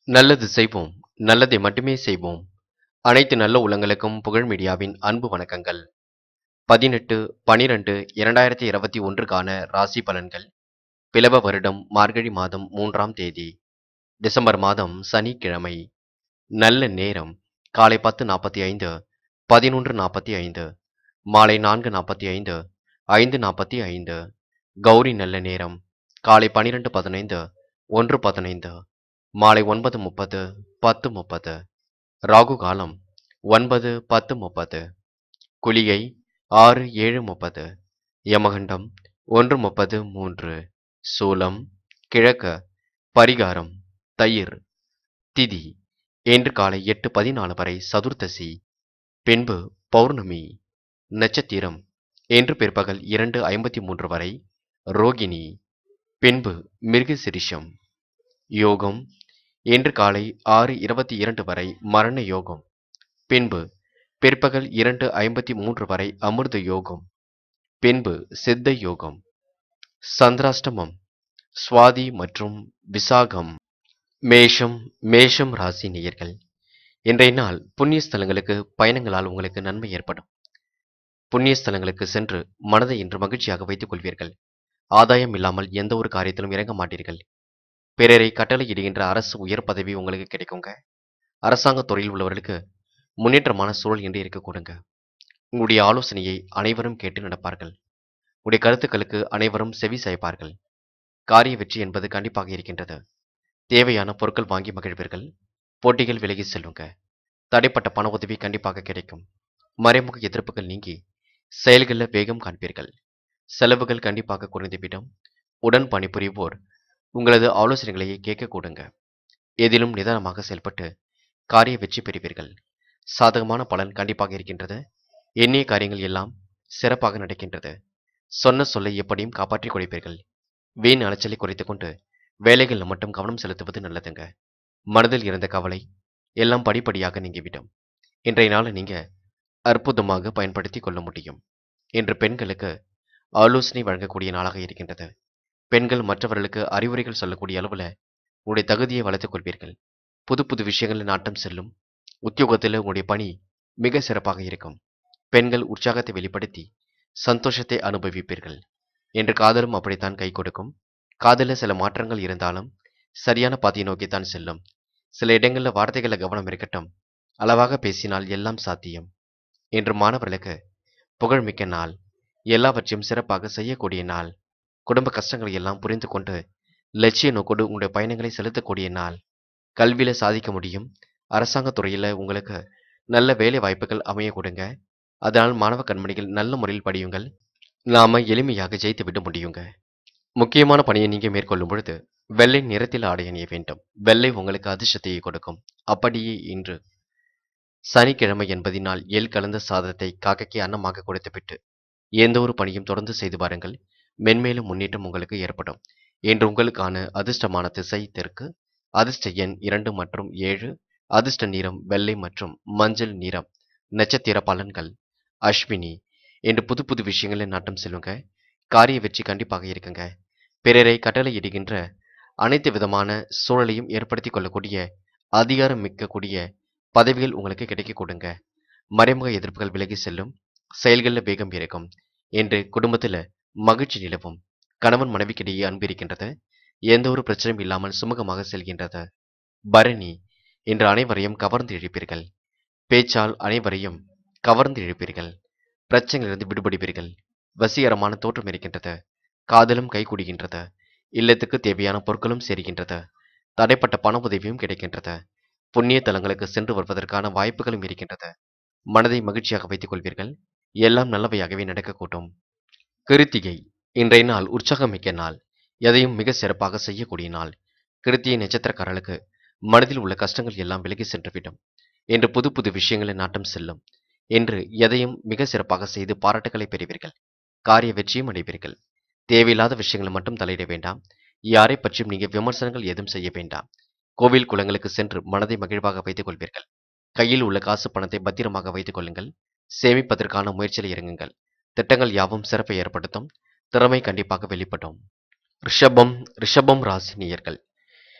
நல்லது செய்வோம் நல்லதை மட்டுமே செய்வோம் அனைத்து நல்ல உள்ளங்களுக்கும் புகழ் மீடியாவின் அன்பு வணக்கங்கள் பதினெட்டு பனிரெண்டு இரண்டாயிரத்தி இருபத்தி ஒன்றுக்கான ராசி பலன்கள் பிளவ வருடம் மார்கழி மாதம் மூன்றாம் தேதி டிசம்பர் மாதம் சனிக்கிழமை நல்ல நேரம் காலை பத்து நாற்பத்தி ஐந்து பதினொன்று நாற்பத்தி ஐந்து மாலை நான்கு நாற்பத்தி ஐந்து ஐந்து நாற்பத்தி ஐந்து கௌரி நல்ல நேரம் காலை பனிரெண்டு பதினைந்து ஒன்று பதினைந்து மாலை ஒன்பது முப்பது பத்து முப்பது ராகு காலம் ஒன்பது பத்து முப்பது குளிகை ஆறு ஏழு முப்பது யமகண்டம் ஒன்று முப்பது மூன்று சூலம் கிழக்கு பரிகாரம் தயிர் திதி இன்று காலை எட்டு பதினாலு வரை சதுர்த்தசி பின்பு பௌர்ணமி நட்சத்திரம் இன்று பிற்பகல் இரண்டு ஐம்பத்தி மூன்று வரை ரோகிணி பின்பு மிருகசிரிஷம் யோகம் இன்று காலை ஆறு இருபத்தி இரண்டு வரை மரண யோகம் பின்பு பிற்பகல் இரண்டு ஐம்பத்தி மூன்று வரை அமிர்த யோகம் பின்பு சித்த யோகம் சந்திராஷ்டமம் சுவாதி மற்றும் விசாகம் மேஷம் மேஷம் ராசி நேயர்கள் இன்றைய நாள் புண்ணிய ஸ்தலங்களுக்கு பயணங்களால் உங்களுக்கு நன்மை ஏற்படும் புண்ணிய ஸ்தலங்களுக்கு சென்று மனதை இன்று மகிழ்ச்சியாக வைத்துக் கொள்வீர்கள் ஆதாயம் இல்லாமல் எந்த ஒரு காரியத்திலும் இறங்க மாட்டீர்கள் பிறரை கட்டளையிடுகின்ற அரசு உயர் பதவி உங்களுக்கு கிடைக்குங்க அரசாங்க துறையில் உள்ளவர்களுக்கு முன்னேற்றமான சூழல் என்று இருக்க கொடுங்க உங்களுடைய ஆலோசனையை அனைவரும் கேட்டு நடப்பார்கள் உடைய கருத்துக்களுக்கு அனைவரும் செவி சாய்ப்பார்கள் காரிய வெற்றி என்பது கண்டிப்பாக இருக்கின்றது தேவையான பொருட்கள் வாங்கி மகிழ்வீர்கள் போட்டிகள் விலகி செல்லுங்க தடைப்பட்ட பண உதவி கண்டிப்பாக கிடைக்கும் மறைமுக எதிர்ப்புகள் நீங்கி செயல்களில் வேகம் காண்பீர்கள் செலவுகள் கண்டிப்பாக குறைந்துவிடும் உடன் பணிபுரிவோர் உங்களது ஆலோசனைகளையே கேட்க கூடுங்க எதிலும் நிதானமாக செயல்பட்டு காரிய வெற்றி பெறுவீர்கள் சாதகமான பலன் கண்டிப்பாக இருக்கின்றது எண்ணிய காரியங்கள் எல்லாம் சிறப்பாக நடக்கின்றது சொன்ன சொல்லை எப்படியும் காப்பாற்றிக் கொடுப்பீர்கள் வீண் அலைச்சலை குறைத்துக் கொண்டு வேலைகளில் மட்டும் கவனம் செலுத்துவது நல்லதுங்க மனதில் இருந்த கவலை எல்லாம் படிப்படியாக நீங்கிவிடும் இன்றைய நாளை நீங்க அற்புதமாக பயன்படுத்தி கொள்ள முடியும் இன்று பெண்களுக்கு ஆலோசனை வழங்கக்கூடிய நாளாக இருக்கின்றது பெண்கள் மற்றவர்களுக்கு அறிவுரைகள் சொல்லக்கூடிய அளவில் உங்களுடைய தகுதியை வளர்த்துக் கொள்வீர்கள் புது புது விஷயங்களில் நாட்டம் செல்லும் உத்தியோகத்தில் உங்களுடைய பணி மிக சிறப்பாக இருக்கும் பெண்கள் உற்சாகத்தை வெளிப்படுத்தி சந்தோஷத்தை அனுபவிப்பீர்கள் என்று காதலும் அப்படித்தான் கை கொடுக்கும் காதலில் சில மாற்றங்கள் இருந்தாலும் சரியான பாதையை நோக்கித்தான் செல்லும் சில இடங்களில் வார்த்தைகளை கவனம் இருக்கட்டும் அளவாக பேசினால் எல்லாம் சாத்தியம் என்று மாணவர்களுக்கு புகழ்மிக்க நாள் எல்லாவற்றையும் சிறப்பாக செய்யக்கூடிய நாள் குடும்ப கஷ்டங்களை எல்லாம் புரிந்து கொண்டு லட்சிய நோக்கோடு உங்களுடைய பயணங்களை செலுத்தக்கூடிய நாள் கல்வியில சாதிக்க முடியும் அரசாங்க துறையில் உங்களுக்கு நல்ல வேலை வாய்ப்புகள் அமைய கொடுங்க அதனால் மாணவ கண்மணிகள் நல்ல முறையில் படியுங்கள் நாம எளிமையாக ஜெயித்து விட முடியுங்க முக்கியமான பணியை நீங்க மேற்கொள்ளும் பொழுது வெள்ளை நிறத்தில் ஆடை அணிய வேண்டும் வெள்ளை உங்களுக்கு அதிர்ஷ்டத்தையே கொடுக்கும் அப்படியே இன்று சனிக்கிழமை என்பதினால் எல் கலந்த சாதத்தை காக்கைக்கு அன்னமாக கொடுத்துவிட்டு எந்த ஒரு பணியும் தொடர்ந்து செய்து பாருங்கள் மென்மேலும் முன்னேற்றம் உங்களுக்கு ஏற்படும் இன்று உங்களுக்கான அதிர்ஷ்டமான திசை தெற்கு அதிர்ஷ்ட எண் இரண்டு மற்றும் ஏழு அதிர்ஷ்ட நிறம் வெள்ளை மற்றும் மஞ்சள் நிறம் நட்சத்திர பலன்கள் அஸ்வினி என்று புது புது விஷயங்களில் நாட்டம் செல்லுங்க காரிய வெற்றி கண்டிப்பாக இருக்குங்க பிறரை கட்டளையிடுகின்ற அனைத்து விதமான சூழலையும் ஏற்படுத்தி கொள்ளக்கூடிய அதிகாரம் மிக்கக்கூடிய பதவிகள் உங்களுக்கு கிடைக்க கொடுங்க மறைமுக எதிர்ப்புகள் விலகி செல்லும் செயல்களில் வேகம் இருக்கும் என்று குடும்பத்தில் மகிழ்ச்சி நிலவும் கணவன் மனைவிக்கிடையே அன்பு இருக்கின்றது எந்த ஒரு பிரச்சனையும் இல்லாமல் சுமூகமாக செல்கின்றது பரணி என்று அனைவரையும் கவர்ந்து இழுப்பீர்கள் பேச்சால் அனைவரையும் கவர்ந்து இழுப்பீர்கள் பிரச்சனையிலிருந்து விடுபடுவீர்கள் வசீகரமான தோற்றம் இருக்கின்றது காதலும் கைகூடுகின்றது இல்லத்துக்கு தேவையான பொருட்களும் சேர்கின்றது தடைப்பட்ட பண உதவியும் கிடைக்கின்றது புண்ணிய தலங்களுக்கு சென்று வருவதற்கான வாய்ப்புகளும் இருக்கின்றது மனதை மகிழ்ச்சியாக வைத்துக் கொள்வீர்கள் எல்லாம் நல்லவையாகவே நடக்கக்கூடும் கிருத்திகை இன்றைய நாள் உற்சாகமிக்க நாள் எதையும் மிக சிறப்பாக செய்யக்கூடிய நாள் கிருத்திகை நட்சத்திரக்காரர்களுக்கு மனதில் உள்ள கஷ்டங்கள் எல்லாம் விலகி சென்றுவிடும் என்று புது புது விஷயங்களில் நாட்டம் செல்லும் என்று எதையும் மிக சிறப்பாக செய்து பாராட்டுகளை பெறுவீர்கள் காரிய வெற்றியும் அடைவீர்கள் தேவையில்லாத விஷயங்களை மட்டும் தலையிட வேண்டாம் யாரை பற்றியும் நீங்க விமர்சனங்கள் எதுவும் செய்ய வேண்டாம் கோவில் குளங்களுக்கு சென்று மனதை மகிழ்வாக வைத்துக் கொள்வீர்கள் கையில் உள்ள காசு பணத்தை பத்திரமாக வைத்துக் கொள்ளுங்கள் சேமிப்பதற்கான முயற்சியில் இறங்குங்கள் திட்டங்கள் யாவும் சிறப்பை ஏற்படுத்தும் திறமை கண்டிப்பாக வெளிப்படும் ரிஷபம் ரிஷபம் ராசி நேயர்கள்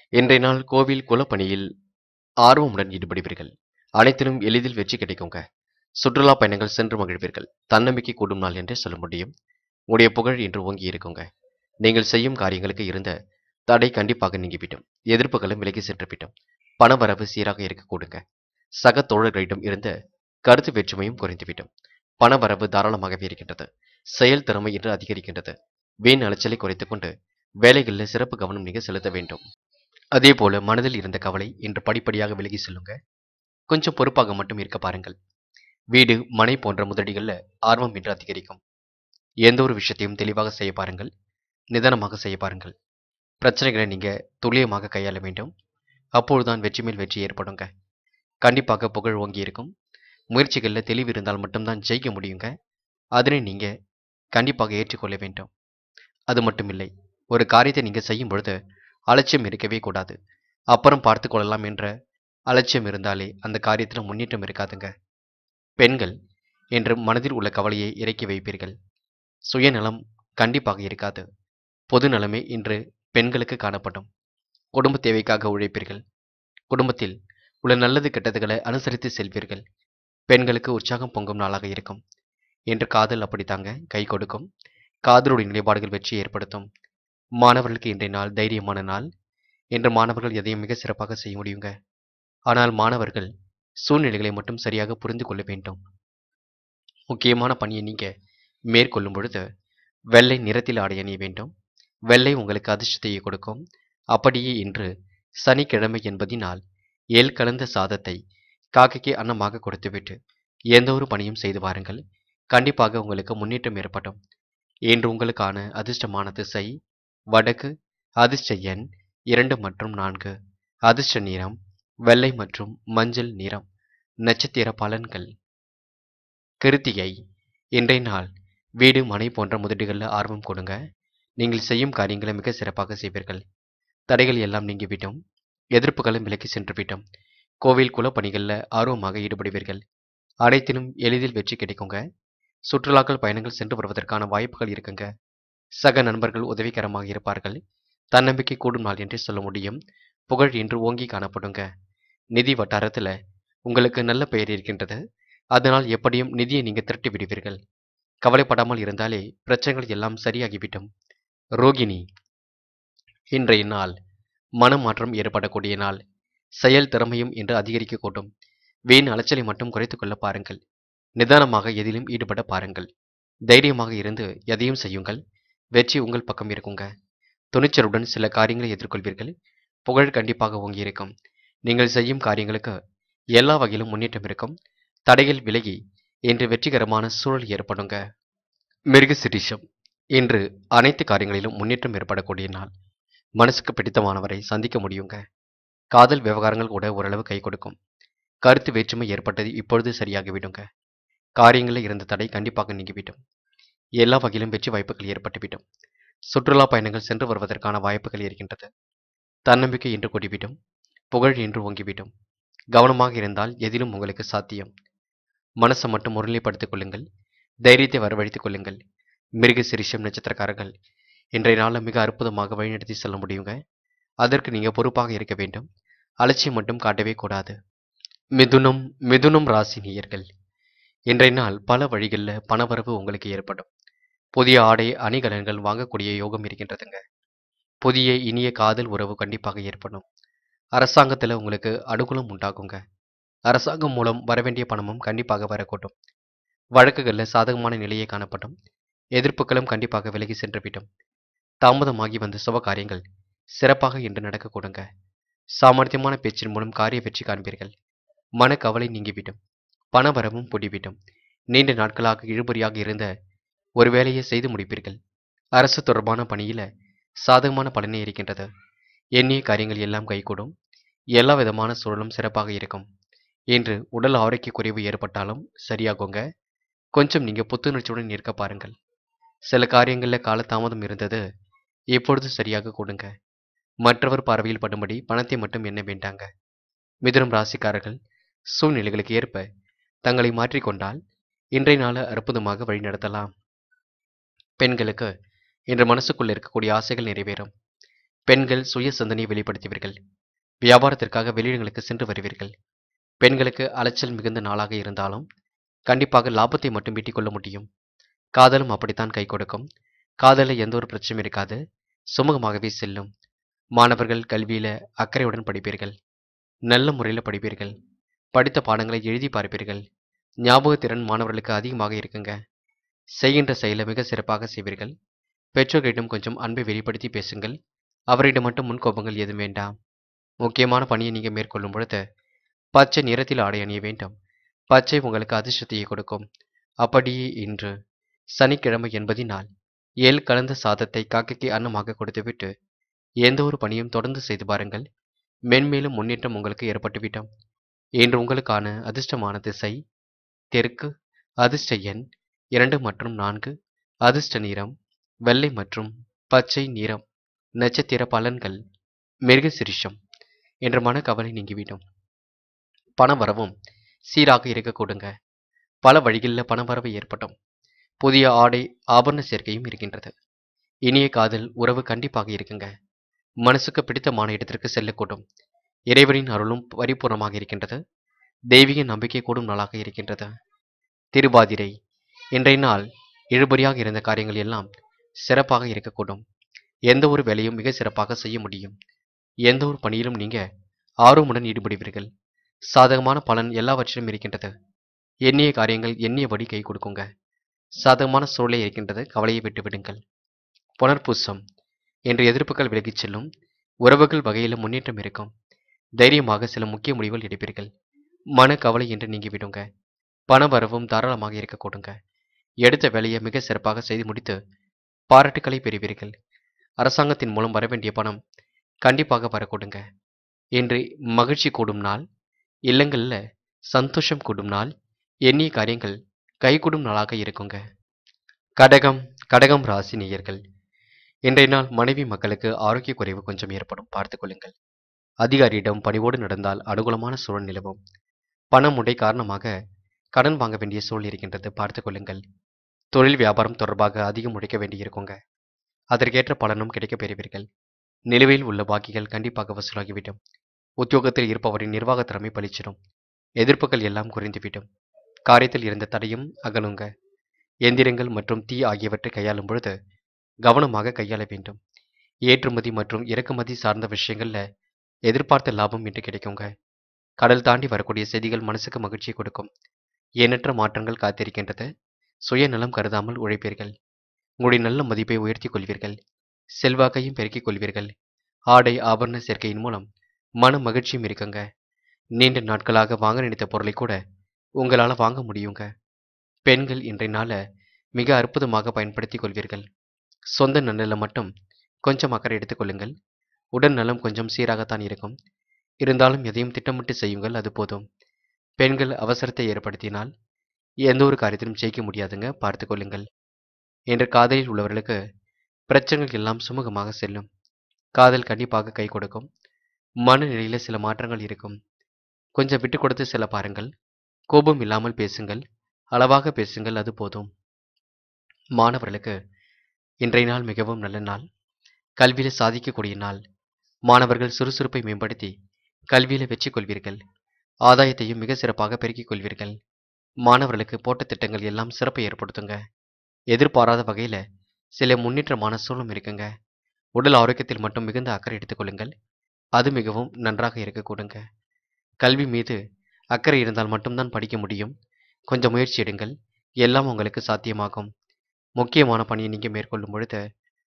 இன்றைய நாள் கோவில் குலப்பணியில் ஆர்வமுடன் ஈடுபடுவீர்கள் அனைத்திலும் எளிதில் வெற்றி கிடைக்குங்க சுற்றுலா பயணங்கள் சென்று மகிழ்வீர்கள் தன்னம்பிக்கை கூடும் நாள் என்றே சொல்ல முடியும் உங்களுடைய புகழ் இன்று ஓங்கி இருக்குங்க நீங்கள் செய்யும் காரியங்களுக்கு இருந்த தடை கண்டிப்பாக நீங்கிவிடும் எதிர்ப்புகளும் விலகி சென்றுவிடும் பணவரவு சீராக இருக்க கூடுங்க சக தோழர்களிடம் இருந்த கருத்து வேற்றுமையும் குறைந்துவிடும் பணவரவு தாராளமாகவே இருக்கின்றது செயல் திறமை இன்று அதிகரிக்கின்றது வீண் அலைச்சலை குறைத்துக் கொண்டு வேலைகளில் சிறப்பு கவனம் நீங்க செலுத்த வேண்டும் அதே போல மனதில் இருந்த கவலை இன்று படிப்படியாக விலகி செல்லுங்க கொஞ்சம் பொறுப்பாக மட்டும் இருக்க பாருங்கள் வீடு மனை போன்ற முதலீடுகள்ல ஆர்வம் இன்று அதிகரிக்கும் எந்த ஒரு விஷயத்தையும் தெளிவாக செய்ய பாருங்கள் நிதானமாக செய்ய பாருங்கள் பிரச்சனைகளை நீங்க துல்லியமாக கையாள வேண்டும் அப்பொழுதுதான் வெற்றி மேல் வெற்றி ஏற்படுங்க கண்டிப்பாக புகழ் ஓங்கி இருக்கும் முயற்சிகளில் தெளிவு இருந்தால் மட்டும்தான் ஜெயிக்க முடியுங்க அதனை நீங்க கண்டிப்பாக ஏற்றுக்கொள்ள வேண்டும் அது மட்டும் இல்லை ஒரு காரியத்தை நீங்க செய்யும் பொழுது அலட்சியம் இருக்கவே கூடாது அப்புறம் பார்த்து கொள்ளலாம் என்ற அலட்சியம் இருந்தாலே அந்த காரியத்தில் முன்னேற்றம் இருக்காதுங்க பெண்கள் என்று மனதில் உள்ள கவலையை இறக்கி வைப்பீர்கள் சுயநலம் கண்டிப்பாக இருக்காது பொது நலமே இன்று பெண்களுக்கு காணப்படும் குடும்ப தேவைக்காக உழைப்பீர்கள் குடும்பத்தில் உள்ள நல்லது கெட்டதுகளை அனுசரித்து செல்வீர்கள் பெண்களுக்கு உற்சாகம் பொங்கும் நாளாக இருக்கும் என்று காதல் அப்படித்தாங்க கை கொடுக்கும் காதலுடைய நிலைப்பாடுகள் வெற்றி ஏற்படுத்தும் மாணவர்களுக்கு இன்றைய நாள் தைரியமான நாள் இன்று மாணவர்கள் எதையும் மிக சிறப்பாக செய்ய முடியுங்க ஆனால் மாணவர்கள் சூழ்நிலைகளை மட்டும் சரியாக புரிந்து கொள்ள வேண்டும் முக்கியமான பணியை நீங்க மேற்கொள்ளும் பொழுது வெள்ளை நிறத்தில் ஆடை அணிய வேண்டும் வெள்ளை உங்களுக்கு அதிர்ஷ்டத்தை கொடுக்கும் அப்படியே இன்று சனிக்கிழமை என்பதினால் எல் கலந்த சாதத்தை காக்கைக்கு அன்னமாக கொடுத்துவிட்டு எந்த ஒரு பணியும் செய்து வாருங்கள் கண்டிப்பாக உங்களுக்கு முன்னேற்றம் ஏற்படும் இன்று உங்களுக்கான அதிர்ஷ்டமான திசை வடக்கு அதிர்ஷ்ட எண் இரண்டு மற்றும் நான்கு அதிர்ஷ்ட நிறம் வெள்ளை மற்றும் மஞ்சள் நிறம் நட்சத்திர பலன்கள் கிருத்திகை இன்றைய நாள் வீடு மனை போன்ற முதலீடுகளில் ஆர்வம் கொடுங்க நீங்கள் செய்யும் காரியங்களை மிக சிறப்பாக செய்வீர்கள் தடைகள் எல்லாம் நீங்கிவிட்டோம் எதிர்ப்புகளும் விலக்கி சென்றுவிட்டோம் கோவில் குல பணிகளில் ஆர்வமாக ஈடுபடுவீர்கள் அனைத்திலும் எளிதில் வெற்றி கிடைக்குங்க சுற்றுலாக்கள் பயணங்கள் சென்று வருவதற்கான வாய்ப்புகள் இருக்குங்க சக நண்பர்கள் உதவிகரமாக இருப்பார்கள் தன்னம்பிக்கை கூடும் நாள் என்றே சொல்ல முடியும் புகழ் இன்று ஓங்கி காணப்படுங்க நிதி வட்டாரத்தில் உங்களுக்கு நல்ல பெயர் இருக்கின்றது அதனால் எப்படியும் நிதியை நீங்க திரட்டி விடுவீர்கள் கவலைப்படாமல் இருந்தாலே பிரச்சனைகள் எல்லாம் சரியாகிவிடும் ரோகிணி இன்றைய நாள் மனமாற்றம் ஏற்படக்கூடிய நாள் செயல் திறமையும் இன்று அதிகரிக்கக்கூடும் வீண் அலைச்சலை மட்டும் குறைத்துக் கொள்ள பாருங்கள் நிதானமாக எதிலும் ஈடுபட பாருங்கள் தைரியமாக இருந்து எதையும் செய்யுங்கள் வெற்றி உங்கள் பக்கம் இருக்குங்க துணிச்சலுடன் சில காரியங்களை எதிர்கொள்வீர்கள் புகழ் கண்டிப்பாக ஓங்கி இருக்கும் நீங்கள் செய்யும் காரியங்களுக்கு எல்லா வகையிலும் முன்னேற்றம் இருக்கும் தடைகள் விலகி இன்று வெற்றிகரமான சூழல் ஏற்படுங்க மிருக சிரிஷம் இன்று அனைத்து காரியங்களிலும் முன்னேற்றம் ஏற்படக்கூடிய நாள் மனசுக்கு பிடித்தமானவரை சந்திக்க முடியுங்க காதல் விவகாரங்கள் கூட ஓரளவு கை கொடுக்கும் கருத்து வேற்றுமை ஏற்பட்டது இப்பொழுது சரியாகிவிடுங்க காரியங்களில் இருந்த தடை கண்டிப்பாக நீங்கிவிடும் எல்லா வகையிலும் வெற்றி வாய்ப்புகள் ஏற்பட்டுவிடும் சுற்றுலா பயணங்கள் சென்று வருவதற்கான வாய்ப்புகள் இருக்கின்றது தன்னம்பிக்கை இன்று கொடிவிடும் புகழ் இன்று ஓங்கிவிடும் கவனமாக இருந்தால் எதிலும் உங்களுக்கு சாத்தியம் மனசை மட்டும் முறைப்படுத்திக் கொள்ளுங்கள் தைரியத்தை வரவழைத்துக் கொள்ளுங்கள் மிருக சிரிஷம் நட்சத்திரக்காரர்கள் இன்றைய நாளில் மிக அற்புதமாக வழிநடத்தி செல்ல முடியுங்க அதற்கு நீங்க பொறுப்பாக இருக்க வேண்டும் அலட்சியம் மட்டும் காட்டவே கூடாது மிதுனம் மிதுனம் ராசி நேயர்கள் இன்றைய நாள் பல வழிகளில் பணவரவு உங்களுக்கு ஏற்படும் புதிய ஆடை அணிகலன்கள் வாங்கக்கூடிய யோகம் இருக்கின்றதுங்க புதிய இனிய காதல் உறவு கண்டிப்பாக ஏற்படும் அரசாங்கத்தில் உங்களுக்கு அனுகூலம் உண்டாகுங்க அரசாங்கம் மூலம் வரவேண்டிய பணமும் கண்டிப்பாக வரக்கூடும் வழக்குகளில் சாதகமான நிலையே காணப்படும் எதிர்ப்புகளும் கண்டிப்பாக விலகி சென்றுவிடும் தாமதமாகி வந்த சுப காரியங்கள் சிறப்பாக இன்று நடக்கக்கூடுங்க சாமர்த்தியமான பேச்சின் மூலம் காரிய வெற்றி காண்பீர்கள் மனக்கவலை நீங்கிவிடும் பணவரவும் பொடிவிடும் நீண்ட நாட்களாக இழுபறியாக இருந்த ஒரு வேலையை செய்து முடிப்பீர்கள் அரசு தொடர்பான பணியில சாதகமான பலனே இருக்கின்றது எண்ணிய காரியங்கள் எல்லாம் கைகூடும் எல்லா விதமான சூழலும் சிறப்பாக இருக்கும் இன்று உடல் ஆரோக்கிய குறைவு ஏற்பட்டாலும் சரியாகுங்க கொஞ்சம் நீங்க புத்துணர்ச்சியுடன் இருக்க பாருங்கள் சில காரியங்களில் காலதாமதம் இருந்தது இப்பொழுது சரியாக கொடுங்க மற்றவர் பார்வையில் படும்படி பணத்தை மட்டும் எண்ண வேண்டாங்க மிதுனம் ராசிக்காரர்கள் சூழ்நிலைகளுக்கு ஏற்ப தங்களை மாற்றிக்கொண்டால் இன்றைய நாளை அற்புதமாக வழிநடத்தலாம் பெண்களுக்கு இன்று மனசுக்குள் இருக்கக்கூடிய ஆசைகள் நிறைவேறும் பெண்கள் சுய சிந்தனையை வெளிப்படுத்துவீர்கள் வியாபாரத்திற்காக வெளியிடங்களுக்கு சென்று வருவீர்கள் பெண்களுக்கு அலைச்சல் மிகுந்த நாளாக இருந்தாலும் கண்டிப்பாக லாபத்தை மட்டும் ஈட்டிக் கொள்ள முடியும் காதலும் அப்படித்தான் கை கொடுக்கும் காதலில் எந்த ஒரு பிரச்சனையும் இருக்காது சுமூகமாகவே செல்லும் மாணவர்கள் கல்வியில அக்கறையுடன் படிப்பீர்கள் நல்ல முறையில் படிப்பீர்கள் படித்த பாடங்களை எழுதி பார்ப்பீர்கள் ஞாபகத்திறன் மாணவர்களுக்கு அதிகமாக இருக்குங்க செய்கின்ற செயலை மிக சிறப்பாக செய்வீர்கள் பெற்றோர்களிடம் கொஞ்சம் அன்பை வெளிப்படுத்தி பேசுங்கள் அவரிடம் மட்டும் முன்கோபங்கள் எதுவும் வேண்டாம் முக்கியமான பணியை நீங்கள் மேற்கொள்ளும் பொழுது பச்சை நிறத்தில் ஆடை அணிய வேண்டும் பச்சை உங்களுக்கு அதிர்ஷ்டத்தையே கொடுக்கும் அப்படியே இன்று சனிக்கிழமை என்பதினால் ஏல் கலந்த சாதத்தை காக்கைக்கு அன்னமாக கொடுத்துவிட்டு எந்த ஒரு பணியும் தொடர்ந்து செய்து பாருங்கள் மென்மேலும் முன்னேற்றம் உங்களுக்கு ஏற்பட்டுவிட்டோம் இன்று உங்களுக்கான அதிர்ஷ்டமான திசை தெற்கு அதிர்ஷ்ட எண் இரண்டு மற்றும் நான்கு அதிர்ஷ்ட நிறம் வெள்ளை மற்றும் பச்சை நிறம் நட்சத்திர பலன்கள் மிருகசிரிஷம் என்ற மனக்கவலை நீங்கிவிடும் பண வரவும் சீராக இருக்க கொடுங்க பல வழிகளில் பணவரவு ஏற்படும் புதிய ஆடை ஆபரண சேர்க்கையும் இருக்கின்றது இனிய காதல் உறவு கண்டிப்பாக இருக்குங்க மனசுக்கு பிடித்தமான இடத்திற்கு செல்லக்கூடும் இறைவனின் அருளும் பரிபூர்ணமாக இருக்கின்றது தெய்வீக நம்பிக்கை கூடும் நாளாக இருக்கின்றது திருவாதிரை இன்றைய நாள் இழுபறியாக இருந்த காரியங்கள் எல்லாம் சிறப்பாக இருக்கக்கூடும் எந்த ஒரு வேலையும் மிக சிறப்பாக செய்ய முடியும் எந்த ஒரு பணியிலும் நீங்க ஆர்வமுடன் ஈடுபடுவீர்கள் சாதகமான பலன் எல்லாவற்றிலும் இருக்கின்றது எண்ணிய காரியங்கள் எண்ணியபடி கை கொடுக்குங்க சாதகமான சூழலே இருக்கின்றது கவலையை விட்டு விடுங்கள் புனர்பூசம் என்ற எதிர்ப்புகள் விலகிச் செல்லும் உறவுகள் வகையில் முன்னேற்றம் இருக்கும் தைரியமாக சில முக்கிய முடிவுகள் எடுப்பீர்கள் மன கவலை என்று நீங்கி விடுங்க பண வரவும் தாராளமாக இருக்க கொடுங்க எடுத்த வேலையை மிக சிறப்பாக செய்து முடித்து பாராட்டுக்களை பெறுவீர்கள் அரசாங்கத்தின் மூலம் வரவேண்டிய பணம் கண்டிப்பாக வரக்கூடுங்க என்று மகிழ்ச்சி கூடும் நாள் இல்லங்களில் சந்தோஷம் கூடும் நாள் எண்ணிய காரியங்கள் கைகூடும் நாளாக இருக்குங்க கடகம் கடகம் ராசி நேயர்கள் இன்றைய நாள் மனைவி மக்களுக்கு ஆரோக்கிய குறைவு கொஞ்சம் ஏற்படும் பார்த்துக் கொள்ளுங்கள் அதிகாரியிடம் பணிவோடு நடந்தால் அனுகூலமான சூழல் நிலவும் பணம் உடை காரணமாக கடன் வாங்க வேண்டிய சூழல் இருக்கின்றது பார்த்துக் கொள்ளுங்கள் தொழில் வியாபாரம் தொடர்பாக அதிகம் உழைக்க வேண்டியிருக்குங்க அதற்கேற்ற பலனும் கிடைக்கப் பெறுவீர்கள் நிலுவையில் உள்ள பாக்கிகள் கண்டிப்பாக வசூலாகிவிடும் உத்தியோகத்தில் இருப்பவரின் நிர்வாக திறமை பளிச்சிடும் எதிர்ப்புகள் எல்லாம் குறைந்துவிடும் காரியத்தில் இருந்த தடையும் அகலுங்க எந்திரங்கள் மற்றும் தீ ஆகியவற்றை கையாளும் பொழுது கவனமாக கையாள வேண்டும் ஏற்றுமதி மற்றும் இறக்குமதி சார்ந்த விஷயங்கள்ல எதிர்பார்த்த லாபம் இன்று கிடைக்குங்க கடல் தாண்டி வரக்கூடிய செய்திகள் மனசுக்கு மகிழ்ச்சியை கொடுக்கும் எண்ணற்ற மாற்றங்கள் காத்திருக்கின்றது சுயநலம் கருதாமல் உழைப்பீர்கள் உங்களுடைய நல்ல மதிப்பை உயர்த்திக் கொள்வீர்கள் செல்வாக்கையும் பெருக்கிக் கொள்வீர்கள் ஆடை ஆபரண சேர்க்கையின் மூலம் மன மகிழ்ச்சியும் இருக்குங்க நீண்ட நாட்களாக வாங்க நினைத்த பொருளை கூட உங்களால் வாங்க முடியுங்க பெண்கள் இன்றைய நாளை மிக அற்புதமாக பயன்படுத்திக் கொள்வீர்கள் சொந்த நலனில் மட்டும் கொஞ்சம் அக்கறை எடுத்துக்கொள்ளுங்கள் உடல் நலம் கொஞ்சம் சீராகத்தான் இருக்கும் இருந்தாலும் எதையும் திட்டமிட்டு செய்யுங்கள் அது போதும் பெண்கள் அவசரத்தை ஏற்படுத்தினால் எந்த ஒரு காரியத்திலும் ஜெயிக்க முடியாதுங்க பார்த்து கொள்ளுங்கள் என்ற காதலில் உள்ளவர்களுக்கு பிரச்சனைகள் எல்லாம் சுமூகமாக செல்லும் காதல் கண்டிப்பாக கை கொடுக்கும் மனநிலையில் சில மாற்றங்கள் இருக்கும் கொஞ்சம் விட்டு கொடுத்து செல்ல பாருங்கள் கோபம் இல்லாமல் பேசுங்கள் அளவாக பேசுங்கள் அது போதும் மாணவர்களுக்கு இன்றைய நாள் மிகவும் நல்ல நாள் கல்வியில் சாதிக்கக்கூடிய நாள் மாணவர்கள் சுறுசுறுப்பை மேம்படுத்தி கல்வியில் வெற்றி கொள்வீர்கள் ஆதாயத்தையும் மிக சிறப்பாக பெருக்கிக் கொள்வீர்கள் மாணவர்களுக்கு போட்ட திட்டங்கள் எல்லாம் சிறப்பை ஏற்படுத்துங்க எதிர்பாராத வகையில் சில முன்னேற்றமான சூழலும் இருக்குங்க உடல் ஆரோக்கியத்தில் மட்டும் மிகுந்த அக்கறை எடுத்துக்கொள்ளுங்கள் அது மிகவும் நன்றாக இருக்க கொடுங்க கல்வி மீது அக்கறை இருந்தால் மட்டும்தான் படிக்க முடியும் கொஞ்சம் முயற்சி எடுங்கள் எல்லாம் உங்களுக்கு சாத்தியமாகும் முக்கியமான பணியை நீங்கள் மேற்கொள்ளும் பொழுது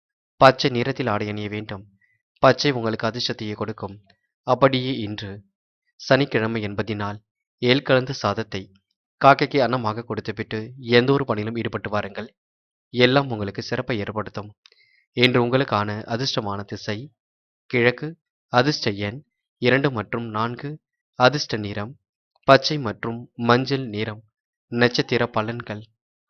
பச்சை நிறத்தில் ஆடை அணிய வேண்டும் பச்சை உங்களுக்கு அதிர்ஷ்டத்தையே கொடுக்கும் அப்படியே இன்று சனிக்கிழமை என்பதினால் ஏல் கலந்த சாதத்தை காக்கைக்கு அன்னமாக கொடுத்துவிட்டு எந்த ஒரு பணியிலும் ஈடுபட்டு வாருங்கள் எல்லாம் உங்களுக்கு சிறப்பை ஏற்படுத்தும் இன்று உங்களுக்கான அதிர்ஷ்டமான திசை கிழக்கு அதிர்ஷ்ட எண் இரண்டு மற்றும் நான்கு அதிர்ஷ்ட நிறம் பச்சை மற்றும் மஞ்சள் நிறம் நட்சத்திர பலன்கள்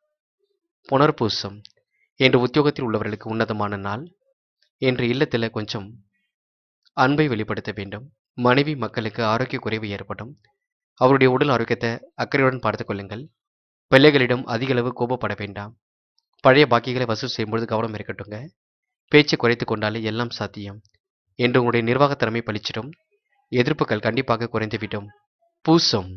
புனர்பூசம் என்று உத்தியோகத்தில் உள்ளவர்களுக்கு உன்னதமான நாள் என்று இல்லத்தில் கொஞ்சம் அன்பை வெளிப்படுத்த வேண்டும் மனைவி மக்களுக்கு ஆரோக்கிய குறைவு ஏற்படும் அவருடைய உடல் ஆரோக்கியத்தை அக்கறையுடன் பார்த்துக் கொள்ளுங்கள் பிள்ளைகளிடம் அதிக அளவு கோபப்பட வேண்டாம் பழைய பாக்கிகளை வசூல் செய்யும்பொழுது கவனம் இருக்கட்டுங்க பேச்சு குறைத்து கொண்டாலே எல்லாம் சாத்தியம் என்று உங்களுடைய நிர்வாகத் திறமை பளிச்சிடும் எதிர்ப்புகள் கண்டிப்பாக குறைந்துவிடும் பூசம்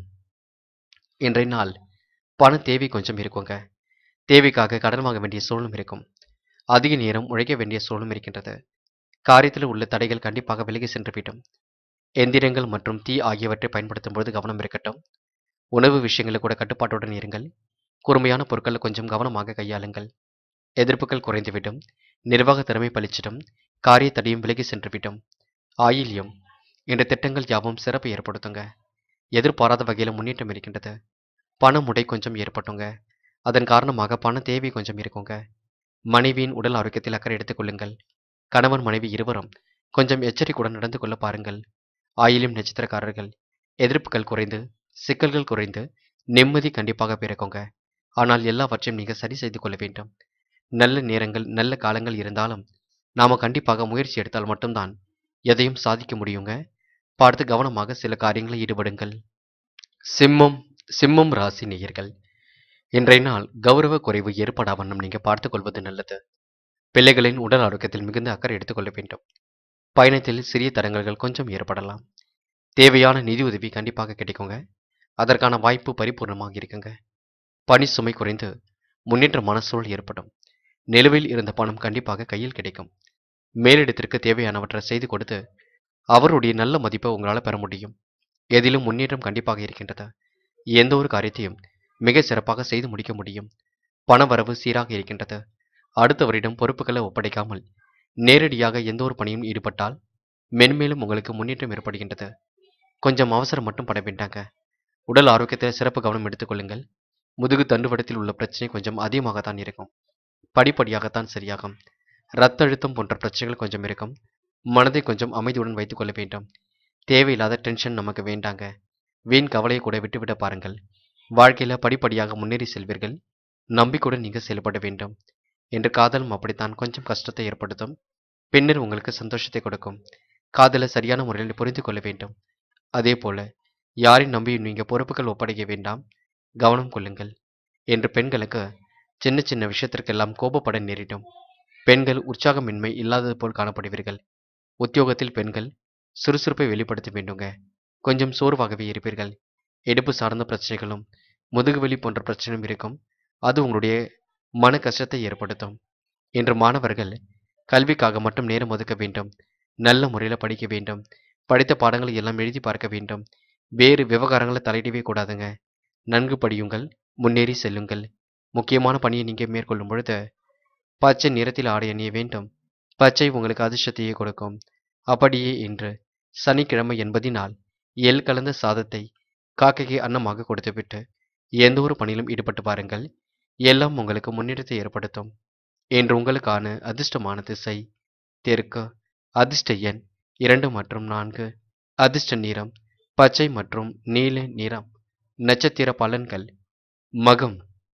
இன்றைய நாள் பண தேவை கொஞ்சம் இருக்குங்க தேவைக்காக கடன் வாங்க வேண்டிய சூழலும் இருக்கும் அதிக நேரம் உழைக்க வேண்டிய சூழலும் இருக்கின்றது காரியத்தில் உள்ள தடைகள் கண்டிப்பாக விலகி சென்றுவிடும் எந்திரங்கள் மற்றும் தீ ஆகியவற்றை பயன்படுத்தும் பொழுது கவனம் இருக்கட்டும் உணவு விஷயங்களில் கூட கட்டுப்பாட்டுடன் இருங்கள் கூர்மையான பொருட்களை கொஞ்சம் கவனமாக கையாளுங்கள் எதிர்ப்புகள் குறைந்துவிடும் நிர்வாக திறமை பளிச்சிடும் காரிய தடையும் விலகி சென்றுவிடும் ஆயில்யம் என்ற திட்டங்கள் யாவும் சிறப்பு ஏற்படுத்துங்க எதிர்பாராத வகையில் முன்னேற்றம் இருக்கின்றது பண முடை கொஞ்சம் ஏற்பட்டுங்க அதன் காரணமாக பண தேவை கொஞ்சம் இருக்குங்க மனைவியின் உடல் ஆரோக்கியத்தில் அக்கறை எடுத்துக் கொள்ளுங்கள் கணவன் மனைவி இருவரும் கொஞ்சம் எச்சரிக்கையுடன் நடந்து கொள்ள பாருங்கள் ஆயிலும் நட்சத்திரக்காரர்கள் எதிர்ப்புகள் குறைந்து சிக்கல்கள் குறைந்து நிம்மதி கண்டிப்பாக பிறக்குங்க ஆனால் எல்லாவற்றையும் நீங்கள் சரி செய்து கொள்ள வேண்டும் நல்ல நேரங்கள் நல்ல காலங்கள் இருந்தாலும் நாம கண்டிப்பாக முயற்சி எடுத்தால் மட்டும்தான் எதையும் சாதிக்க முடியுங்க பார்த்து கவனமாக சில காரியங்களை ஈடுபடுங்கள் சிம்மம் சிம்மம் ராசி நேயர்கள் இன்றைய நாள் கௌரவ குறைவு ஏற்படா வண்ணம் நீங்க பார்த்துக் கொள்வது நல்லது பிள்ளைகளின் உடல் ஆரோக்கியத்தில் மிகுந்த அக்கறை எடுத்துக்கொள்ள வேண்டும் பயணத்தில் சிறிய தடங்கல்கள் கொஞ்சம் ஏற்படலாம் தேவையான நிதி உதவி கண்டிப்பாக கிடைக்குங்க அதற்கான வாய்ப்பு பரிபூர்ணமாக இருக்குங்க பணி சுமை குறைந்து முன்னேற்றமான சூழல் ஏற்படும் நிலுவையில் இருந்த பணம் கண்டிப்பாக கையில் கிடைக்கும் மேலிடத்திற்கு தேவையானவற்றை செய்து கொடுத்து அவருடைய நல்ல மதிப்பை உங்களால் பெற முடியும் எதிலும் முன்னேற்றம் கண்டிப்பாக இருக்கின்றது எந்த ஒரு காரியத்தையும் மிக சிறப்பாக செய்து முடிக்க முடியும் பணவரவு சீராக இருக்கின்றது அடுத்தவரிடம் பொறுப்புகளை ஒப்படைக்காமல் நேரடியாக எந்த ஒரு பணியும் ஈடுபட்டால் மென்மேலும் உங்களுக்கு முன்னேற்றம் ஏற்படுகின்றது கொஞ்சம் அவசரம் மட்டும் பட வேண்டாங்க உடல் ஆரோக்கியத்தில் சிறப்பு கவனம் எடுத்துக்கொள்ளுங்கள் முதுகு தண்டுவடத்தில் உள்ள பிரச்சனை கொஞ்சம் அதிகமாகத்தான் இருக்கும் படிப்படியாகத்தான் சரியாகும் இரத்த அழுத்தம் போன்ற பிரச்சனைகள் கொஞ்சம் இருக்கும் மனதை கொஞ்சம் அமைதியுடன் வைத்துக் கொள்ள வேண்டும் தேவையில்லாத டென்ஷன் நமக்கு வேண்டாங்க வீண் கவலையை கூட விட்டுவிட பாருங்கள் வாழ்க்கையில படிப்படியாக முன்னேறி செல்வீர்கள் நம்பிக்கையுடன் நீங்க செயல்பட வேண்டும் என்று காதலும் அப்படித்தான் கொஞ்சம் கஷ்டத்தை ஏற்படுத்தும் பின்னர் உங்களுக்கு சந்தோஷத்தை கொடுக்கும் காதலை சரியான முறையில் புரிந்து கொள்ள வேண்டும் அதே போல யாரையும் நம்பி நீங்க பொறுப்புகள் ஒப்படைக்க வேண்டாம் கவனம் கொள்ளுங்கள் என்று பெண்களுக்கு சின்ன சின்ன விஷயத்திற்கெல்லாம் கோபப்பட நேரிடும் பெண்கள் உற்சாகமின்மை இல்லாதது போல் காணப்படுவீர்கள் உத்தியோகத்தில் பெண்கள் சுறுசுறுப்பை வெளிப்படுத்த வேண்டுங்க கொஞ்சம் சோர்வாகவே இருப்பீர்கள் இடுப்பு சார்ந்த பிரச்சனைகளும் முதுகுவலி போன்ற பிரச்சனையும் இருக்கும் அது உங்களுடைய மன கஷ்டத்தை ஏற்படுத்தும் இன்று மாணவர்கள் கல்விக்காக மட்டும் நேரம் ஒதுக்க வேண்டும் நல்ல முறையில் படிக்க வேண்டும் படித்த பாடங்களை எல்லாம் எழுதி பார்க்க வேண்டும் வேறு விவகாரங்களை தலையிடவே கூடாதுங்க நன்கு படியுங்கள் முன்னேறி செல்லுங்கள் முக்கியமான பணியை நீங்கள் மேற்கொள்ளும் பொழுது பச்சை நிறத்தில் ஆடை அணிய வேண்டும் பச்சை உங்களுக்கு அதிர்ஷ்டத்தையே கொடுக்கும் அப்படியே இன்று சனிக்கிழமை என்பதினால் எள் கலந்த சாதத்தை காக்கைக்கு அன்னமாக கொடுத்துவிட்டு எந்த ஒரு பணியிலும் ஈடுபட்டு பாருங்கள் எல்லாம் உங்களுக்கு முன்னேற்றத்தை ஏற்படுத்தும் என்று உங்களுக்கான அதிர்ஷ்டமான திசை தெற்கு அதிர்ஷ்ட எண் இரண்டு மற்றும் நான்கு அதிர்ஷ்ட நிறம் பச்சை மற்றும் நீல நிறம் நட்சத்திர பலன்கள் மகம்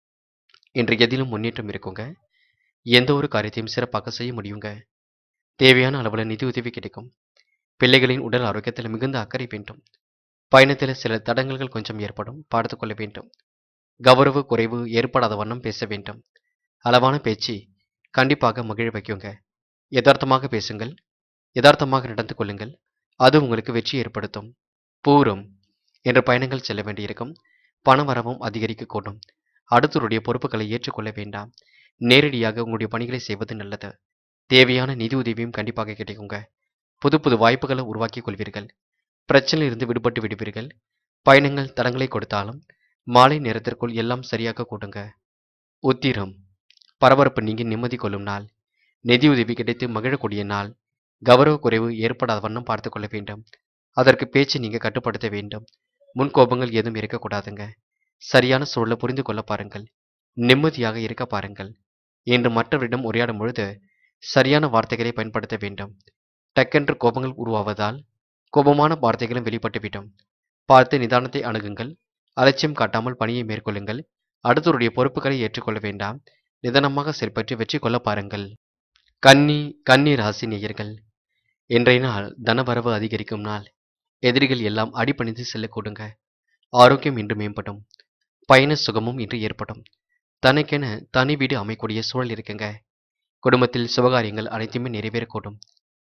இன்று எதிலும் முன்னேற்றம் இருக்குங்க எந்த ஒரு காரியத்தையும் சிறப்பாக செய்ய முடியுங்க தேவையான அளவில் நிதி உதவி கிடைக்கும் பிள்ளைகளின் உடல் ஆரோக்கியத்தில் மிகுந்த அக்கறை வேண்டும் பயணத்தில் சில தடங்கல்கள் கொஞ்சம் ஏற்படும் பார்த்து கொள்ள வேண்டும் கௌரவ குறைவு ஏற்படாத வண்ணம் பேச வேண்டும் அளவான பேச்சு கண்டிப்பாக மகிழ வைக்குங்க யதார்த்தமாக பேசுங்கள் யதார்த்தமாக நடந்து கொள்ளுங்கள் அது உங்களுக்கு வெற்றி ஏற்படுத்தும் பூரம் என்ற பயணங்கள் செல்ல வேண்டியிருக்கும் பண வரவும் அதிகரிக்கக்கூடும் அடுத்தவருடைய பொறுப்புகளை ஏற்றுக்கொள்ள வேண்டாம் நேரடியாக உங்களுடைய பணிகளை செய்வது நல்லது தேவையான நிதி உதவியும் கண்டிப்பாக கிடைக்குங்க புது புது வாய்ப்புகளை உருவாக்கிக் கொள்வீர்கள் பிரச்சனையிலிருந்து விடுபட்டு விடுவீர்கள் பயணங்கள் தடங்களை கொடுத்தாலும் மாலை நேரத்திற்குள் எல்லாம் சரியாக கூடுங்க உத்திரம் பரபரப்பு நீங்கி நிம்மதி கொள்ளும் நாள் நிதியுதவி கிடைத்து மகிழக்கூடிய நாள் கௌரவ குறைவு ஏற்படாத வண்ணம் பார்த்து கொள்ள வேண்டும் அதற்கு பேச்சு நீங்க கட்டுப்படுத்த வேண்டும் முன்கோபங்கள் எதுவும் இருக்கக்கூடாதுங்க சரியான சூழலை புரிந்து கொள்ள பாருங்கள் நிம்மதியாக இருக்க பாருங்கள் என்று மற்றவரிடம் உரையாடும் பொழுது சரியான வார்த்தைகளை பயன்படுத்த வேண்டும் டக்கென்று கோபங்கள் உருவாவதால் கோபமான வார்த்தைகளும் வெளிப்பட்டுவிடும் பார்த்து நிதானத்தை அணுகுங்கள் அலட்சியம் காட்டாமல் பணியை மேற்கொள்ளுங்கள் அடுத்தவருடைய பொறுப்புகளை ஏற்றுக்கொள்ள வேண்டாம் நிதானமாக செயல்பற்றி வெற்றி கொள்ள பாருங்கள் கன்னி கன்னி ராசி நேயர்கள் இன்றைய நாள் தனவரவு அதிகரிக்கும் நாள் எதிரிகள் எல்லாம் அடிபணிந்து செல்லக்கூடுங்க ஆரோக்கியம் இன்று மேம்படும் பயண சுகமும் இன்று ஏற்படும் தனக்கென தனி வீடு அமைக்கூடிய சூழல் இருக்குங்க குடும்பத்தில் சுபகாரியங்கள் அனைத்துமே நிறைவேறக்கூடும்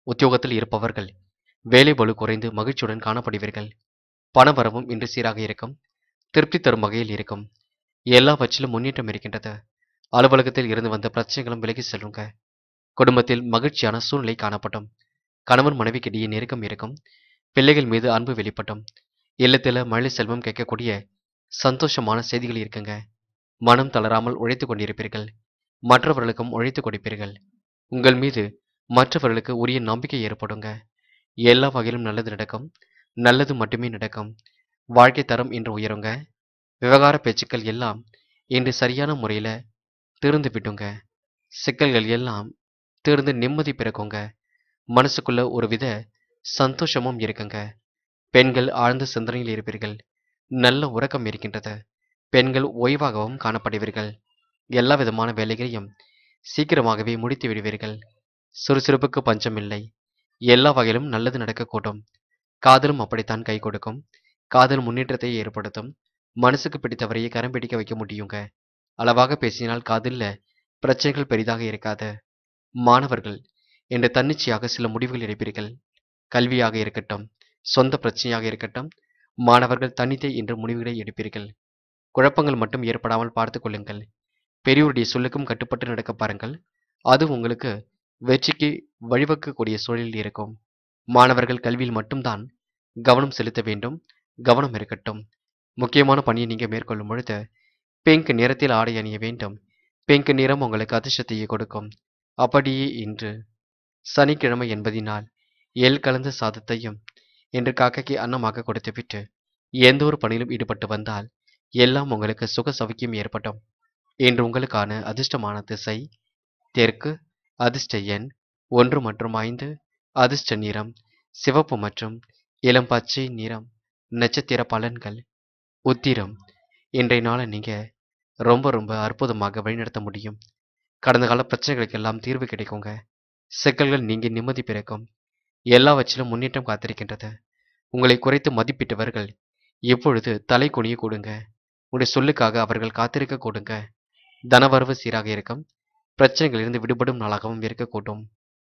உத்தியோகத்தில் இருப்பவர்கள் வேலை பளு குறைந்து மகிழ்ச்சியுடன் காணப்படுவீர்கள் பணவரவும் இன்று சீராக இருக்கும் திருப்தி தரும் வகையில் இருக்கும் எல்லாவற்றிலும் முன்னேற்றம் இருக்கின்றது அலுவலகத்தில் இருந்து வந்த பிரச்சனைகளும் விலகி செல்லுங்க குடும்பத்தில் மகிழ்ச்சியான சூழ்நிலை காணப்படும் கணவன் மனைவிக்கிடையே நெருக்கம் இருக்கும் பிள்ளைகள் மீது அன்பு வெளிப்படும் இல்லத்தில் மழை செல்வம் கேட்கக்கூடிய சந்தோஷமான செய்திகள் இருக்குங்க மனம் தளராமல் உழைத்துக் கொண்டிருப்பீர்கள் மற்றவர்களுக்கும் உழைத்துக் கொடுப்பீர்கள் உங்கள் மீது மற்றவர்களுக்கு உரிய நம்பிக்கை ஏற்படுங்க எல்லா வகையிலும் நல்லது நடக்கும் நல்லது மட்டுமே நடக்கும் வாழ்க்கை தரம் இன்று உயருங்க விவகார பேச்சுக்கள் எல்லாம் இன்று சரியான முறையில் தீர்ந்து விட்டுங்க சிக்கல்கள் எல்லாம் தீர்ந்து நிம்மதி பிறக்குங்க மனசுக்குள்ள ஒரு வித சந்தோஷமும் இருக்குங்க பெண்கள் ஆழ்ந்த சிந்தனையில் இருப்பீர்கள் நல்ல உறக்கம் இருக்கின்றது பெண்கள் ஓய்வாகவும் காணப்படுவீர்கள் எல்லா விதமான வேலைகளையும் சீக்கிரமாகவே முடித்து விடுவீர்கள் சுறுசுறுப்புக்கு பஞ்சமில்லை எல்லா வகையிலும் நல்லது நடக்கக்கூடும் காதலும் அப்படித்தான் கை கொடுக்கும் காதல் முன்னேற்றத்தை ஏற்படுத்தும் மனசுக்கு பிடித்தவரையே கரம் பிடிக்க வைக்க முடியுங்க அளவாக பேசினால் காதலில் பிரச்சனைகள் பெரிதாக இருக்காது மாணவர்கள் என்று தன்னிச்சையாக சில முடிவுகள் எடுப்பீர்கள் கல்வியாக இருக்கட்டும் சொந்த பிரச்சனையாக இருக்கட்டும் மாணவர்கள் தனித்தே என்று முடிவுகளை எடுப்பீர்கள் குழப்பங்கள் மட்டும் ஏற்படாமல் பார்த்து கொள்ளுங்கள் பெரியோருடைய சொல்லுக்கும் கட்டுப்பட்டு நடக்க பாருங்கள் அது உங்களுக்கு வெற்றிக்கு வழிவகுக்கக்கூடிய சூழலில் இருக்கும் மாணவர்கள் கல்வியில் மட்டும்தான் கவனம் செலுத்த வேண்டும் கவனம் இருக்கட்டும் முக்கியமான பணியை நீங்கள் மேற்கொள்ளும் பொழுது பிங்க் நிறத்தில் ஆடை அணிய வேண்டும் பிங்க் நிறம் உங்களுக்கு அதிர்ஷ்டத்தையே கொடுக்கும் அப்படியே இன்று சனிக்கிழமை என்பதினால் எல் கலந்த சாதத்தையும் இன்று காக்கைக்கு அன்னமாக கொடுத்துவிட்டு எந்த ஒரு பணியிலும் ஈடுபட்டு வந்தால் எல்லாம் உங்களுக்கு சுக சௌக்கியம் ஏற்படும் இன்று உங்களுக்கான அதிர்ஷ்டமான திசை தெற்கு அதிர்ஷ்ட எண் ஒன்று மற்றும் ஐந்து அதிர்ஷ்ட நிறம் சிவப்பு மற்றும் இளம் பச்சை நிறம் நட்சத்திர பலன்கள் உத்திரம் இன்றைய நாளை நீங்கள் ரொம்ப ரொம்ப அற்புதமாக வழிநடத்த முடியும் கடந்த கால பிரச்சனைகளுக்கெல்லாம் தீர்வு கிடைக்குங்க சிக்கல்கள் நீங்கி நிம்மதி பிறக்கும் எல்லாவற்றிலும் முன்னேற்றம் காத்திருக்கின்றது உங்களை குறைத்து மதிப்பிட்டவர்கள் இப்பொழுது தலை குனிய கொடுங்க உங்களுடைய சொல்லுக்காக அவர்கள் காத்திருக்க கொடுங்க தனவரவு சீராக இருக்கும் பிரச்சனைகளிலிருந்து விடுபடும் நாளாகவும் இருக்கக்கூடும்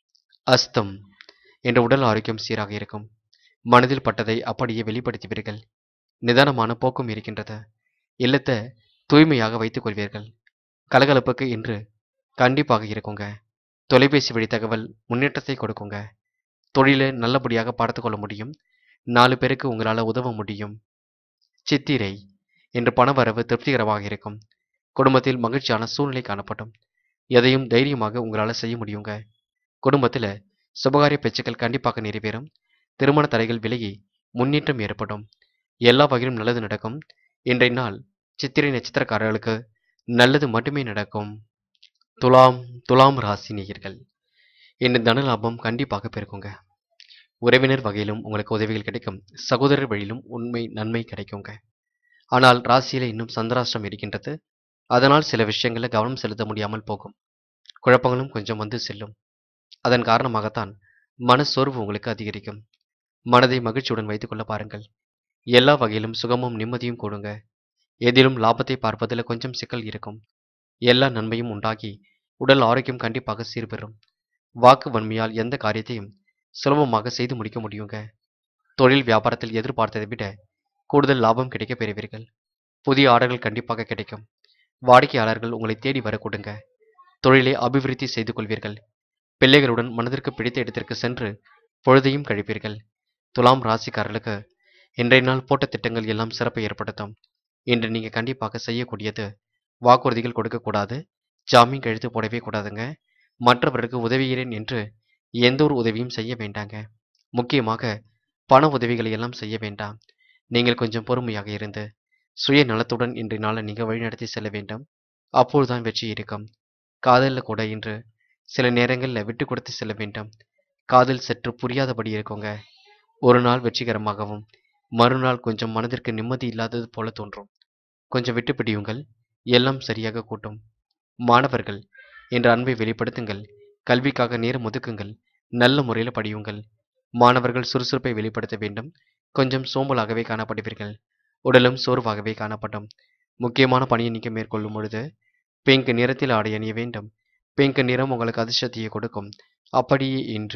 அஸ்தம் என்ற உடல் ஆரோக்கியம் சீராக இருக்கும் மனதில் பட்டதை அப்படியே வெளிப்படுத்துவீர்கள் நிதானமான போக்கும் இருக்கின்றது இல்லத்தை தூய்மையாக வைத்துக் கொள்வீர்கள் கலகலப்புக்கு இன்று கண்டிப்பாக இருக்குங்க தொலைபேசி வழி தகவல் முன்னேற்றத்தை கொடுக்குங்க தொழிலை நல்லபடியாக பார்த்து கொள்ள முடியும் நாலு பேருக்கு உங்களால் உதவ முடியும் சித்திரை என்று பணவரவு திருப்திகரமாக இருக்கும் குடும்பத்தில் மகிழ்ச்சியான சூழ்நிலை காணப்படும் எதையும் தைரியமாக உங்களால் செய்ய முடியுங்க குடும்பத்தில் சுபகாரிய பேச்சுக்கள் கண்டிப்பாக நிறைவேறும் திருமண தடைகள் விலகி முன்னேற்றம் ஏற்படும் எல்லா வகையிலும் நல்லது நடக்கும் இன்றைய நாள் சித்திரை நட்சத்திரக்காரர்களுக்கு நல்லது மட்டுமே நடக்கும் துலாம் துலாம் ராசி நேயர்கள் இன்று தன லாபம் கண்டிப்பாக பெருக்குங்க உறவினர் வகையிலும் உங்களுக்கு உதவிகள் கிடைக்கும் சகோதரர் வழியிலும் உண்மை நன்மை கிடைக்குங்க ஆனால் ராசியில் இன்னும் சந்திராஷ்டிரம் இருக்கின்றது அதனால் சில விஷயங்களில் கவனம் செலுத்த முடியாமல் போகும் குழப்பங்களும் கொஞ்சம் வந்து செல்லும் அதன் காரணமாகத்தான் மனசோர்வு உங்களுக்கு அதிகரிக்கும் மனதை மகிழ்ச்சியுடன் வைத்துக்கொள்ள பாருங்கள் எல்லா வகையிலும் சுகமும் நிம்மதியும் கொடுங்க எதிலும் லாபத்தை பார்ப்பதில் கொஞ்சம் சிக்கல் இருக்கும் எல்லா நன்மையும் உண்டாகி உடல் ஆரோக்கியம் கண்டிப்பாக சீர்பெறும் வாக்கு வன்மையால் எந்த காரியத்தையும் சுலபமாக செய்து முடிக்க முடியுங்க தொழில் வியாபாரத்தில் எதிர்பார்த்ததை விட கூடுதல் லாபம் கிடைக்க பெறுவீர்கள் புதிய ஆர்டர்கள் கண்டிப்பாக கிடைக்கும் வாடிக்கையாளர்கள் உங்களை தேடி வர கொடுங்க தொழிலை அபிவிருத்தி செய்து கொள்வீர்கள் பிள்ளைகளுடன் மனதிற்கு பிடித்த இடத்திற்கு சென்று பொழுதையும் கழிப்பீர்கள் துலாம் ராசிக்காரர்களுக்கு இன்றைய நாள் போட்ட திட்டங்கள் எல்லாம் சிறப்பை ஏற்படுத்தும் இன்று நீங்கள் கண்டிப்பாக செய்யக்கூடியது வாக்குறுதிகள் கொடுக்கக்கூடாது ஜாமீன் கழுத்து போடவே கூடாதுங்க மற்றவர்களுக்கு உதவுகிறேன் என்று எந்த ஒரு உதவியும் செய்ய வேண்டாங்க முக்கியமாக பண உதவிகளை எல்லாம் செய்ய வேண்டாம் நீங்கள் கொஞ்சம் பொறுமையாக இருந்து சுய நலத்துடன் இன்றைய நாளை நீங்கள் வழிநடத்தி செல்ல வேண்டும் அப்போதுதான் வெற்றி இருக்கும் காதலில் கூட இன்று சில நேரங்களில் விட்டு கொடுத்து செல்ல வேண்டும் காதல் சற்று புரியாதபடி இருக்குங்க ஒரு நாள் வெற்றிகரமாகவும் மறுநாள் கொஞ்சம் மனதிற்கு நிம்மதி இல்லாதது போல தோன்றும் கொஞ்சம் விட்டு பிடியுங்கள் எல்லாம் சரியாக கூட்டும் மாணவர்கள் என்ற அன்பை வெளிப்படுத்துங்கள் கல்விக்காக நேரம் ஒதுக்குங்கள் நல்ல முறையில் படியுங்கள் மாணவர்கள் சுறுசுறுப்பை வெளிப்படுத்த வேண்டும் கொஞ்சம் சோம்பலாகவே காணப்படுவீர்கள் உடலும் சோர்வாகவே காணப்படும் முக்கியமான பணியை நீங்கள் மேற்கொள்ளும் பொழுது பிங்க் நிறத்தில் ஆடை அணிய வேண்டும் பிங்க் நிறம் உங்களுக்கு அதிர்ஷ்டத்தையே கொடுக்கும் அப்படியே இன்று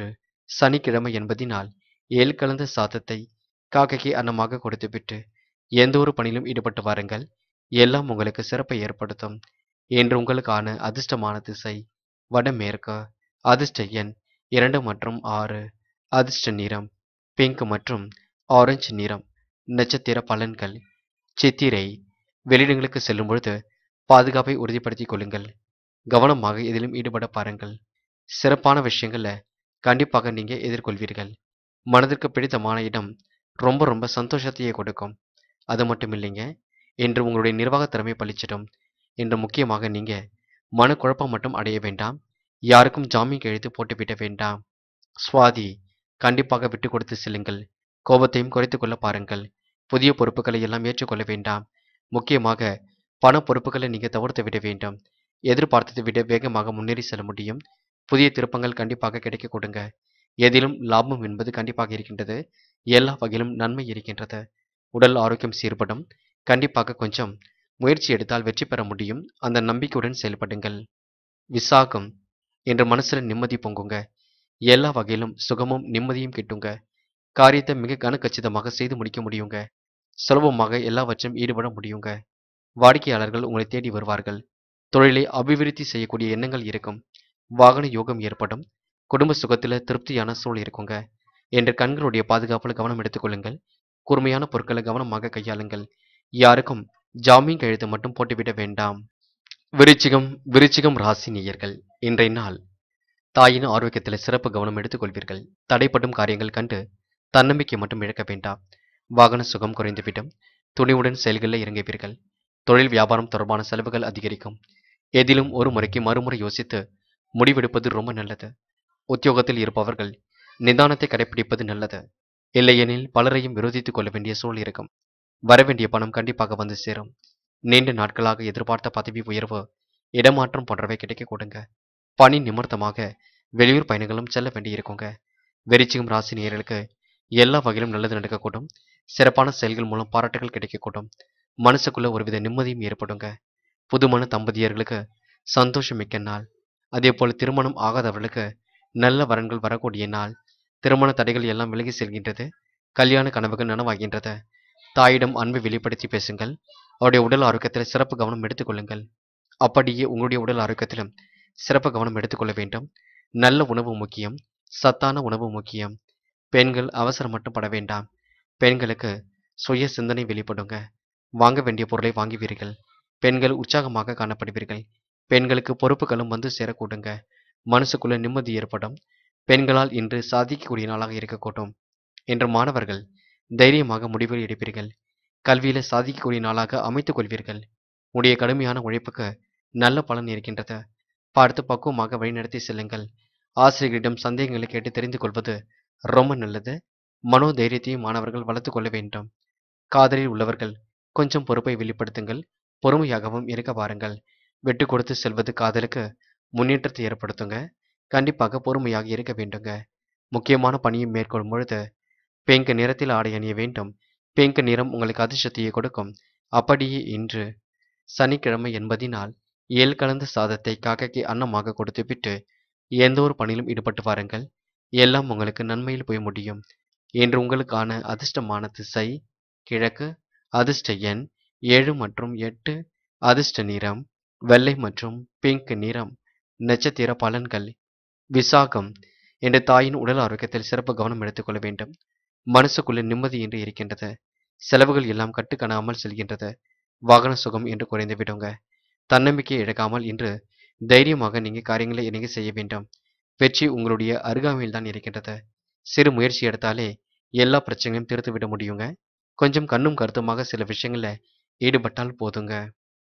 சனிக்கிழமை என்பதினால் ஏல் கலந்த சாதத்தை காக்கைக்கு அன்னமாக கொடுத்துவிட்டு எந்த ஒரு பணியிலும் ஈடுபட்டு வாருங்கள் எல்லாம் உங்களுக்கு சிறப்பை ஏற்படுத்தும் என்று உங்களுக்கான அதிர்ஷ்டமான திசை வடமேற்கு அதிர்ஷ்ட எண் இரண்டு மற்றும் ஆறு அதிர்ஷ்ட நிறம் பிங்க் மற்றும் ஆரஞ்சு நிறம் நட்சத்திர பலன்கள் சித்திரை வெளியிடங்களுக்கு செல்லும் பொழுது பாதுகாப்பை உறுதிப்படுத்திக் கொள்ளுங்கள் கவனமாக எதிலும் ஈடுபட பாருங்கள் சிறப்பான விஷயங்களை கண்டிப்பாக நீங்க எதிர்கொள்வீர்கள் மனதிற்கு பிடித்தமான இடம் ரொம்ப ரொம்ப சந்தோஷத்தையே கொடுக்கும் அது மட்டும் இல்லைங்க என்று உங்களுடைய நிர்வாக திறமை பளிச்சிடும் என்று முக்கியமாக நீங்க மனக்குழப்பம் மட்டும் அடைய வேண்டாம் யாருக்கும் ஜாமீன் கையெழுத்து போட்டுவிட வேண்டாம் சுவாதி கண்டிப்பாக விட்டு கொடுத்து செல்லுங்கள் கோபத்தையும் குறைத்துக் கொள்ள பாருங்கள் புதிய பொறுப்புகளை எல்லாம் ஏற்றுக்கொள்ள வேண்டாம் முக்கியமாக பண பொறுப்புகளை நீங்க தவிர்த்து விட வேண்டும் எதிர்பார்த்ததை விட வேகமாக முன்னேறி செல்ல முடியும் புதிய திருப்பங்கள் கண்டிப்பாக கிடைக்க கொடுங்க எதிலும் லாபம் என்பது கண்டிப்பாக இருக்கின்றது எல்லா வகையிலும் நன்மை இருக்கின்றது உடல் ஆரோக்கியம் சீர்படும் கண்டிப்பாக கொஞ்சம் முயற்சி எடுத்தால் வெற்றி பெற முடியும் அந்த நம்பிக்கையுடன் செயல்படுங்கள் விசாகம் என்ற மனசுல நிம்மதி பொங்குங்க எல்லா வகையிலும் சுகமும் நிம்மதியும் கிட்டுங்க காரியத்தை மிக கனக்கச்சிதமாக செய்து முடிக்க முடியுங்க சுலபமாக எல்லாவற்றையும் ஈடுபட முடியுங்க வாடிக்கையாளர்கள் உங்களை தேடி வருவார்கள் தொழிலை அபிவிருத்தி செய்யக்கூடிய எண்ணங்கள் இருக்கும் வாகன யோகம் ஏற்படும் குடும்ப சுகத்துல திருப்தியான சூழல் இருக்குங்க என்று கண்களுடைய பாதுகாப்புல கவனம் எடுத்துக்கொள்ளுங்கள் கூர்மையான பொருட்களை கவனமாக கையாளுங்கள் யாருக்கும் ஜாமீன் கையெழுத்து மட்டும் போட்டுவிட வேண்டாம் விருச்சிகம் விருச்சிகம் ராசி நேயர்கள் இன்றைய நாள் தாயின் ஆரோக்கியத்தில் சிறப்பு கவனம் எடுத்துக்கொள்வீர்கள் தடைப்படும் காரியங்கள் கண்டு தன்னம்பிக்கை மட்டும் இழக்க வேண்டாம் வாகன சுகம் குறைந்துவிடும் துணிவுடன் செயல்களில் இறங்குவீர்கள் தொழில் வியாபாரம் தொடர்பான செலவுகள் அதிகரிக்கும் எதிலும் ஒரு முறைக்கு மறுமுறை யோசித்து முடிவெடுப்பது ரொம்ப நல்லது உத்தியோகத்தில் இருப்பவர்கள் நிதானத்தை கடைபிடிப்பது நல்லது இல்லையெனில் பலரையும் விரோதித்துக் கொள்ள வேண்டிய சூழல் இருக்கும் வரவேண்டிய பணம் கண்டிப்பாக வந்து சேரும் நீண்ட நாட்களாக எதிர்பார்த்த பதவி உயர்வு இடமாற்றம் போன்றவை கிடைக்க கொடுங்க பணி நிமித்தமாக வெளியூர் பயணங்களும் செல்ல வேண்டியிருக்குங்க வெறிச்சிகம் ராசி நேயர்களுக்கு எல்லா வகையிலும் நல்லது நடக்கக்கூடும் சிறப்பான செயல்கள் மூலம் பாராட்டுகள் கிடைக்கக்கூடும் மனசுக்குள்ள ஒருவித நிம்மதியும் ஏற்படுங்க புதுமண தம்பதியர்களுக்கு சந்தோஷம் மிக்க நாள் அதே போல் திருமணம் ஆகாதவர்களுக்கு நல்ல வரன்கள் வரக்கூடிய நாள் திருமண தடைகள் எல்லாம் விலகி செல்கின்றது கல்யாண கனவுகள் நனவாகின்றது தாயிடம் அன்பை வெளிப்படுத்தி பேசுங்கள் அவருடைய உடல் ஆரோக்கியத்தில் சிறப்பு கவனம் எடுத்துக்கொள்ளுங்கள் அப்படியே உங்களுடைய உடல் ஆரோக்கியத்திலும் சிறப்பு கவனம் எடுத்துக்கொள்ள வேண்டும் நல்ல உணவு முக்கியம் சத்தான உணவு முக்கியம் பெண்கள் அவசரம் மட்டும் பட வேண்டாம் பெண்களுக்கு சுய சிந்தனை வெளிப்படுங்க வாங்க வேண்டிய பொருளை வாங்குவீர்கள் பெண்கள் உற்சாகமாக காணப்படுவீர்கள் பெண்களுக்கு பொறுப்புகளும் வந்து சேரக்கூடுங்க மனசுக்குள்ள நிம்மதி ஏற்படும் பெண்களால் இன்று சாதிக்கக்கூடிய நாளாக இருக்கக்கூடும் என்று மாணவர்கள் தைரியமாக முடிவுகள் எடுப்பீர்கள் கல்வியில சாதிக்கக்கூடிய நாளாக அமைத்துக் கொள்வீர்கள் உடைய கடுமையான உழைப்புக்கு நல்ல பலன் இருக்கின்றது பார்த்து பக்குவமாக வழிநடத்தி செல்லுங்கள் ஆசிரியர்களிடம் சந்தேகங்களை கேட்டு தெரிந்து கொள்வது ரொம்ப நல்லது மனோதைரியத்தையும் மாணவர்கள் வளர்த்து கொள்ள வேண்டும் காதலில் உள்ளவர்கள் கொஞ்சம் பொறுப்பை வெளிப்படுத்துங்கள் பொறுமையாகவும் இருக்க பாருங்கள் விட்டு கொடுத்து செல்வது காதலுக்கு முன்னேற்றத்தை ஏற்படுத்துங்க கண்டிப்பாக பொறுமையாக இருக்க வேண்டுங்க முக்கியமான பணியை மேற்கொள்ளும் பொழுது பிங்க் நிறத்தில் ஆடை அணிய வேண்டும் பிங்க் நிறம் உங்களுக்கு அதிர்ஷ்டத்தையே கொடுக்கும் அப்படியே இன்று சனிக்கிழமை என்பதினால் ஏல் கலந்த சாதத்தை காக்கைக்கு அன்னமாக கொடுத்துவிட்டு எந்த ஒரு பணியிலும் ஈடுபட்டு வாருங்கள் எல்லாம் உங்களுக்கு நன்மையில் போய் முடியும் என்று உங்களுக்கான அதிர்ஷ்டமான திசை கிழக்கு அதிர்ஷ்ட எண் ஏழு மற்றும் எட்டு அதிர்ஷ்ட நிறம் வெள்ளை மற்றும் பிங்க் நிறம் நட்சத்திர பலன்கள் விசாகம் என்ற தாயின் உடல் ஆரோக்கியத்தில் சிறப்பு கவனம் எடுத்துக்கொள்ள வேண்டும் மனசுக்குள்ள நிம்மதி என்று இருக்கின்றது செலவுகள் எல்லாம் கட்டுக்காணாமல் செல்கின்றது வாகன சுகம் என்று குறைந்து விடுங்க தன்னம்பிக்கை இழக்காமல் இன்று தைரியமாக நீங்க காரியங்களை இணங்கி செய்ய வேண்டும் வெற்றி உங்களுடைய அருகாமையில் தான் இருக்கின்றது சிறு முயற்சி எடுத்தாலே எல்லா பிரச்சனையும் தீர்த்து விட முடியுங்க கொஞ்சம் கண்ணும் கருத்துமாக சில விஷயங்கள்ல ஈடுபட்டால் போதுங்க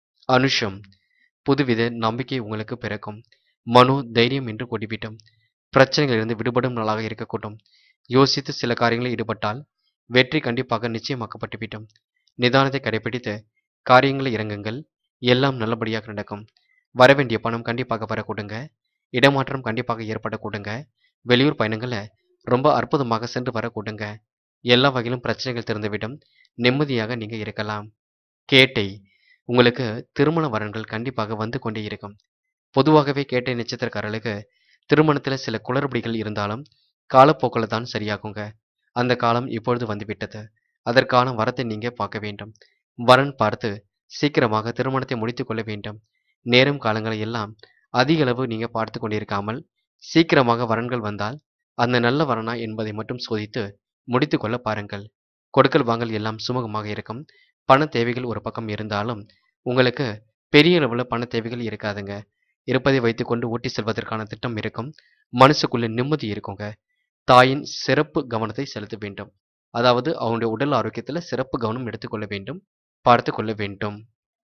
அனுஷம் புதுவித நம்பிக்கை உங்களுக்கு பிறக்கும் மனோ தைரியம் என்று கொடிவிட்டும் பிரச்சனைகளிலிருந்து விடுபடும் நாளாக இருக்கக்கூடும் யோசித்து சில காரியங்களில் ஈடுபட்டால் வெற்றி கண்டிப்பாக நிச்சயமாக்கப்பட்டுவிடும் நிதானத்தை கடைபிடித்து காரியங்களை இறங்குங்கள் எல்லாம் நல்லபடியாக நடக்கும் வரவேண்டிய பணம் கண்டிப்பாக வரக்கூடுங்க இடமாற்றம் கண்டிப்பாக ஏற்படக்கூடுங்க வெளியூர் பயணங்களை ரொம்ப அற்புதமாக சென்று வரக்கூடுங்க எல்லா வகையிலும் பிரச்சனைகள் திறந்துவிடும் நிம்மதியாக நீங்க இருக்கலாம் கேட்டை உங்களுக்கு திருமண வரன்கள் கண்டிப்பாக வந்து கொண்டே இருக்கும் பொதுவாகவே கேட்டை நட்சத்திரக்காரர்களுக்கு திருமணத்தில் சில குளறுபடிகள் இருந்தாலும் காலப்போக்கில் தான் சரியாகுங்க அந்த காலம் இப்பொழுது வந்துவிட்டது அதற்கான வரத்தை நீங்க பார்க்க வேண்டும் வரன் பார்த்து சீக்கிரமாக திருமணத்தை முடித்துக் கொள்ள வேண்டும் நேரம் காலங்களை எல்லாம் அதிக அளவு நீங்க பார்த்து கொண்டிருக்காமல் சீக்கிரமாக வரன்கள் வந்தால் அந்த நல்ல வரனா என்பதை மட்டும் சோதித்து முடித்துக் கொள்ள பாருங்கள் கொடுக்கல் வாங்கல் எல்லாம் சுமூகமாக இருக்கும் பண தேவைகள் ஒரு பக்கம் இருந்தாலும் உங்களுக்கு பெரிய அளவில் பண தேவைகள் இருக்காதுங்க இருப்பதை வைத்துக்கொண்டு ஊட்டி செல்வதற்கான திட்டம் இருக்கும் மனசுக்குள்ள நிம்மதி இருக்குங்க தாயின் சிறப்பு கவனத்தை செலுத்த வேண்டும் அதாவது அவனுடைய உடல் ஆரோக்கியத்தில் சிறப்பு கவனம் எடுத்துக்கொள்ள வேண்டும் பார்த்து கொள்ள வேண்டும்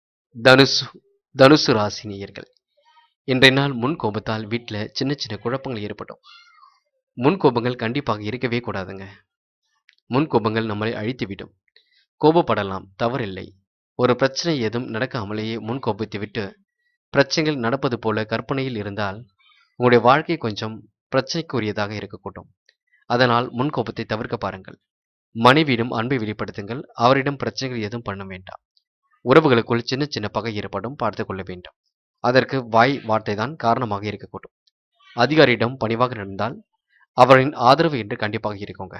தனுசு தனுசு ராசினியர்கள் இன்றைய நாள் முன் கோபத்தால் வீட்டில் சின்ன சின்ன குழப்பங்கள் ஏற்படும் முன் கோபங்கள் கண்டிப்பாக இருக்கவே கூடாதுங்க முன் கோபங்கள் நம்மளை அழித்துவிடும் கோபப்படலாம் தவறில்லை ஒரு பிரச்சனை ஏதும் நடக்காமலேயே முன் கோபித்து விட்டு பிரச்சனைகள் நடப்பது போல கற்பனையில் இருந்தால் உங்களுடைய வாழ்க்கை கொஞ்சம் பிரச்சனைக்குரியதாக இருக்கக்கூடும் அதனால் முன் கோபத்தை தவிர்க்க பாருங்கள் மனைவியிடம் அன்பை வெளிப்படுத்துங்கள் அவரிடம் பிரச்சனைகள் எதுவும் பண்ண வேண்டாம் உறவுகளுக்குள் சின்ன சின்ன பகை ஏற்படும் பார்த்து கொள்ள வேண்டும் அதற்கு வாய் வார்த்தை தான் காரணமாக இருக்கக்கூடும் அதிகாரியிடம் பணிவாக நடந்தால் அவரின் ஆதரவு என்று கண்டிப்பாக இருக்குங்க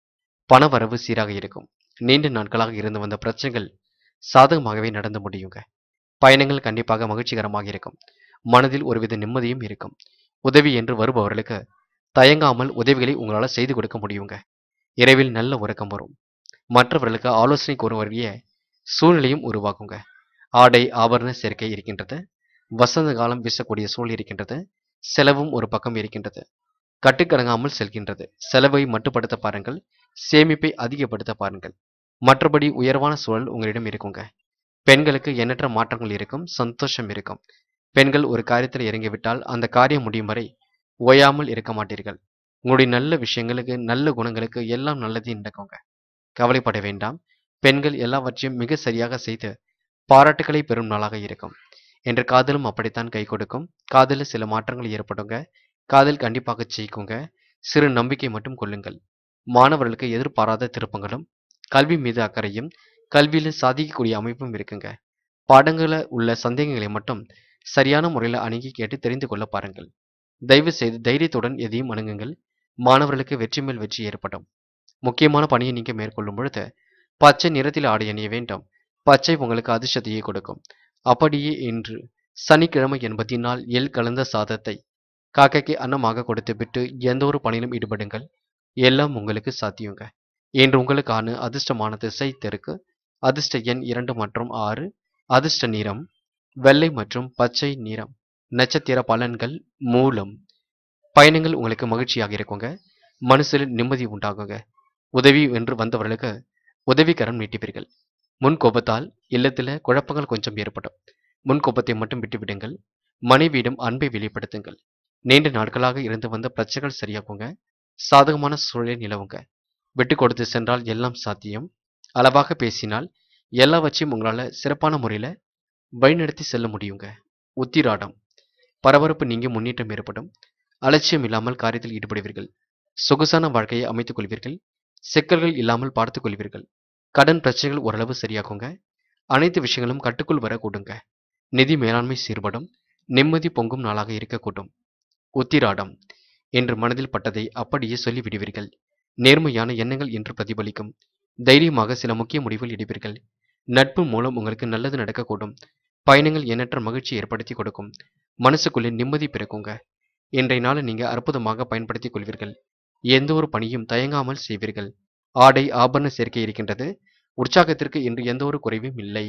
பண வரவு சீராக இருக்கும் நீண்ட நாட்களாக இருந்து வந்த பிரச்சனைகள் சாதகமாகவே நடந்து முடியுங்க பயணங்கள் கண்டிப்பாக மகிழ்ச்சிகரமாக இருக்கும் மனதில் ஒருவித நிம்மதியும் இருக்கும் உதவி என்று வருபவர்களுக்கு தயங்காமல் உதவிகளை உங்களால் செய்து கொடுக்க முடியுங்க இரவில் நல்ல உறக்கம் வரும் மற்றவர்களுக்கு ஆலோசனை கூறுவரிய சூழ்நிலையும் உருவாகுங்க ஆடை ஆபரண சேர்க்கை இருக்கின்றது வசந்த காலம் வீசக்கூடிய சூழல் இருக்கின்றது செலவும் ஒரு பக்கம் இருக்கின்றது கட்டுக்கடங்காமல் செல்கின்றது செலவை மட்டுப்படுத்த பாருங்கள் சேமிப்பை அதிகப்படுத்த பாருங்கள் மற்றபடி உயர்வான சூழல் உங்களிடம் இருக்குங்க பெண்களுக்கு எண்ணற்ற மாற்றங்கள் இருக்கும் சந்தோஷம் இருக்கும் பெண்கள் ஒரு காரியத்தில் இறங்கிவிட்டால் அந்த காரியம் முடியும் வரை ஓயாமல் இருக்க மாட்டீர்கள் உங்களுடைய நல்ல விஷயங்களுக்கு நல்ல குணங்களுக்கு எல்லாம் நல்லது நடக்குங்க கவலைப்பட வேண்டாம் பெண்கள் எல்லாவற்றையும் மிக சரியாக செய்து பாராட்டுகளை பெறும் நாளாக இருக்கும் என்ற காதலும் அப்படித்தான் கை கொடுக்கும் காதலில் சில மாற்றங்கள் ஏற்படுங்க காதல் கண்டிப்பாக ஜெயிக்குங்க சிறு நம்பிக்கை மட்டும் கொள்ளுங்கள் மாணவர்களுக்கு எதிர்பாராத திருப்பங்களும் கல்வி மீது அக்கறையும் கல்வியில் சாதிக்கக்கூடிய அமைப்பும் இருக்குங்க பாடங்கள உள்ள சந்தேகங்களை மட்டும் சரியான முறையில் அணுகி கேட்டு தெரிந்து கொள்ள பாருங்கள் தயவு செய்து தைரியத்துடன் எதையும் அணுகுங்கள் மாணவர்களுக்கு வெற்றி மேல் வெற்றி ஏற்படும் முக்கியமான பணியை நீங்க மேற்கொள்ளும் பொழுது பச்சை நிறத்தில் ஆடை அணிய வேண்டும் பச்சை உங்களுக்கு அதிர்ஷ்டத்தையே கொடுக்கும் அப்படியே இன்று சனிக்கிழமை என்பதினால் எள் கலந்த சாதத்தை காக்கைக்கு அன்னமாக கொடுத்துவிட்டு எந்த ஒரு பணியிலும் ஈடுபடுங்கள் எல்லாம் உங்களுக்கு சாத்தியங்க இன்று உங்களுக்கான அதிர்ஷ்டமான திசை தெற்கு அதிர்ஷ்ட எண் இரண்டு மற்றும் ஆறு அதிர்ஷ்ட நிறம் வெள்ளை மற்றும் பச்சை நிறம் நட்சத்திர பலன்கள் மூலம் பயணங்கள் உங்களுக்கு மகிழ்ச்சியாக இருக்குங்க மனசில் நிம்மதி உண்டாகுங்க உதவி என்று வந்தவர்களுக்கு உதவிக்கரம் நீட்டிப்பீர்கள் முன் கோபத்தால் இல்லத்தில் குழப்பங்கள் கொஞ்சம் ஏற்படும் முன் கோபத்தை மட்டும் விட்டுவிடுங்கள் மனைவியிடம் அன்பை வெளிப்படுத்துங்கள் நீண்ட நாட்களாக இருந்து வந்த பிரச்சனைகள் சரியாகுங்க சாதகமான சூழலை நிலவுங்க விட்டு கொடுத்து சென்றால் எல்லாம் சாத்தியம் அளவாக பேசினால் எல்லாவற்றையும் உங்களால் சிறப்பான முறையில் வழிநடத்தி செல்ல முடியுங்க உத்திராடம் பரபரப்பு நீங்கி முன்னேற்றம் ஏற்படும் அலட்சியம் இல்லாமல் காரியத்தில் ஈடுபடுவீர்கள் சொகுசான வாழ்க்கையை அமைத்துக் கொள்வீர்கள் சிக்கல்கள் இல்லாமல் பார்த்துக் கொள்வீர்கள் கடன் பிரச்சனைகள் ஓரளவு சரியாகுங்க அனைத்து விஷயங்களும் கட்டுக்குள் வர கூடுங்க நிதி மேலாண்மை சீர்படும் நிம்மதி பொங்கும் நாளாக இருக்கக்கூடும் உத்திராடம் என்று மனதில் பட்டதை அப்படியே சொல்லிவிடுவீர்கள் நேர்மையான எண்ணங்கள் என்று பிரதிபலிக்கும் தைரியமாக சில முக்கிய முடிவுகள் எடுப்பீர்கள் நட்பு மூலம் உங்களுக்கு நல்லது நடக்கக்கூடும் பயணங்கள் எண்ணற்ற மகிழ்ச்சி ஏற்படுத்தி கொடுக்கும் மனசுக்குள்ளே நிம்மதி பிறக்குங்க இன்றைய நாளை நீங்க அற்புதமாக பயன்படுத்திக் கொள்வீர்கள் எந்த ஒரு பணியும் தயங்காமல் செய்வீர்கள் ஆடை ஆபரண சேர்க்கை இருக்கின்றது உற்சாகத்திற்கு இன்று எந்த ஒரு குறைவும் இல்லை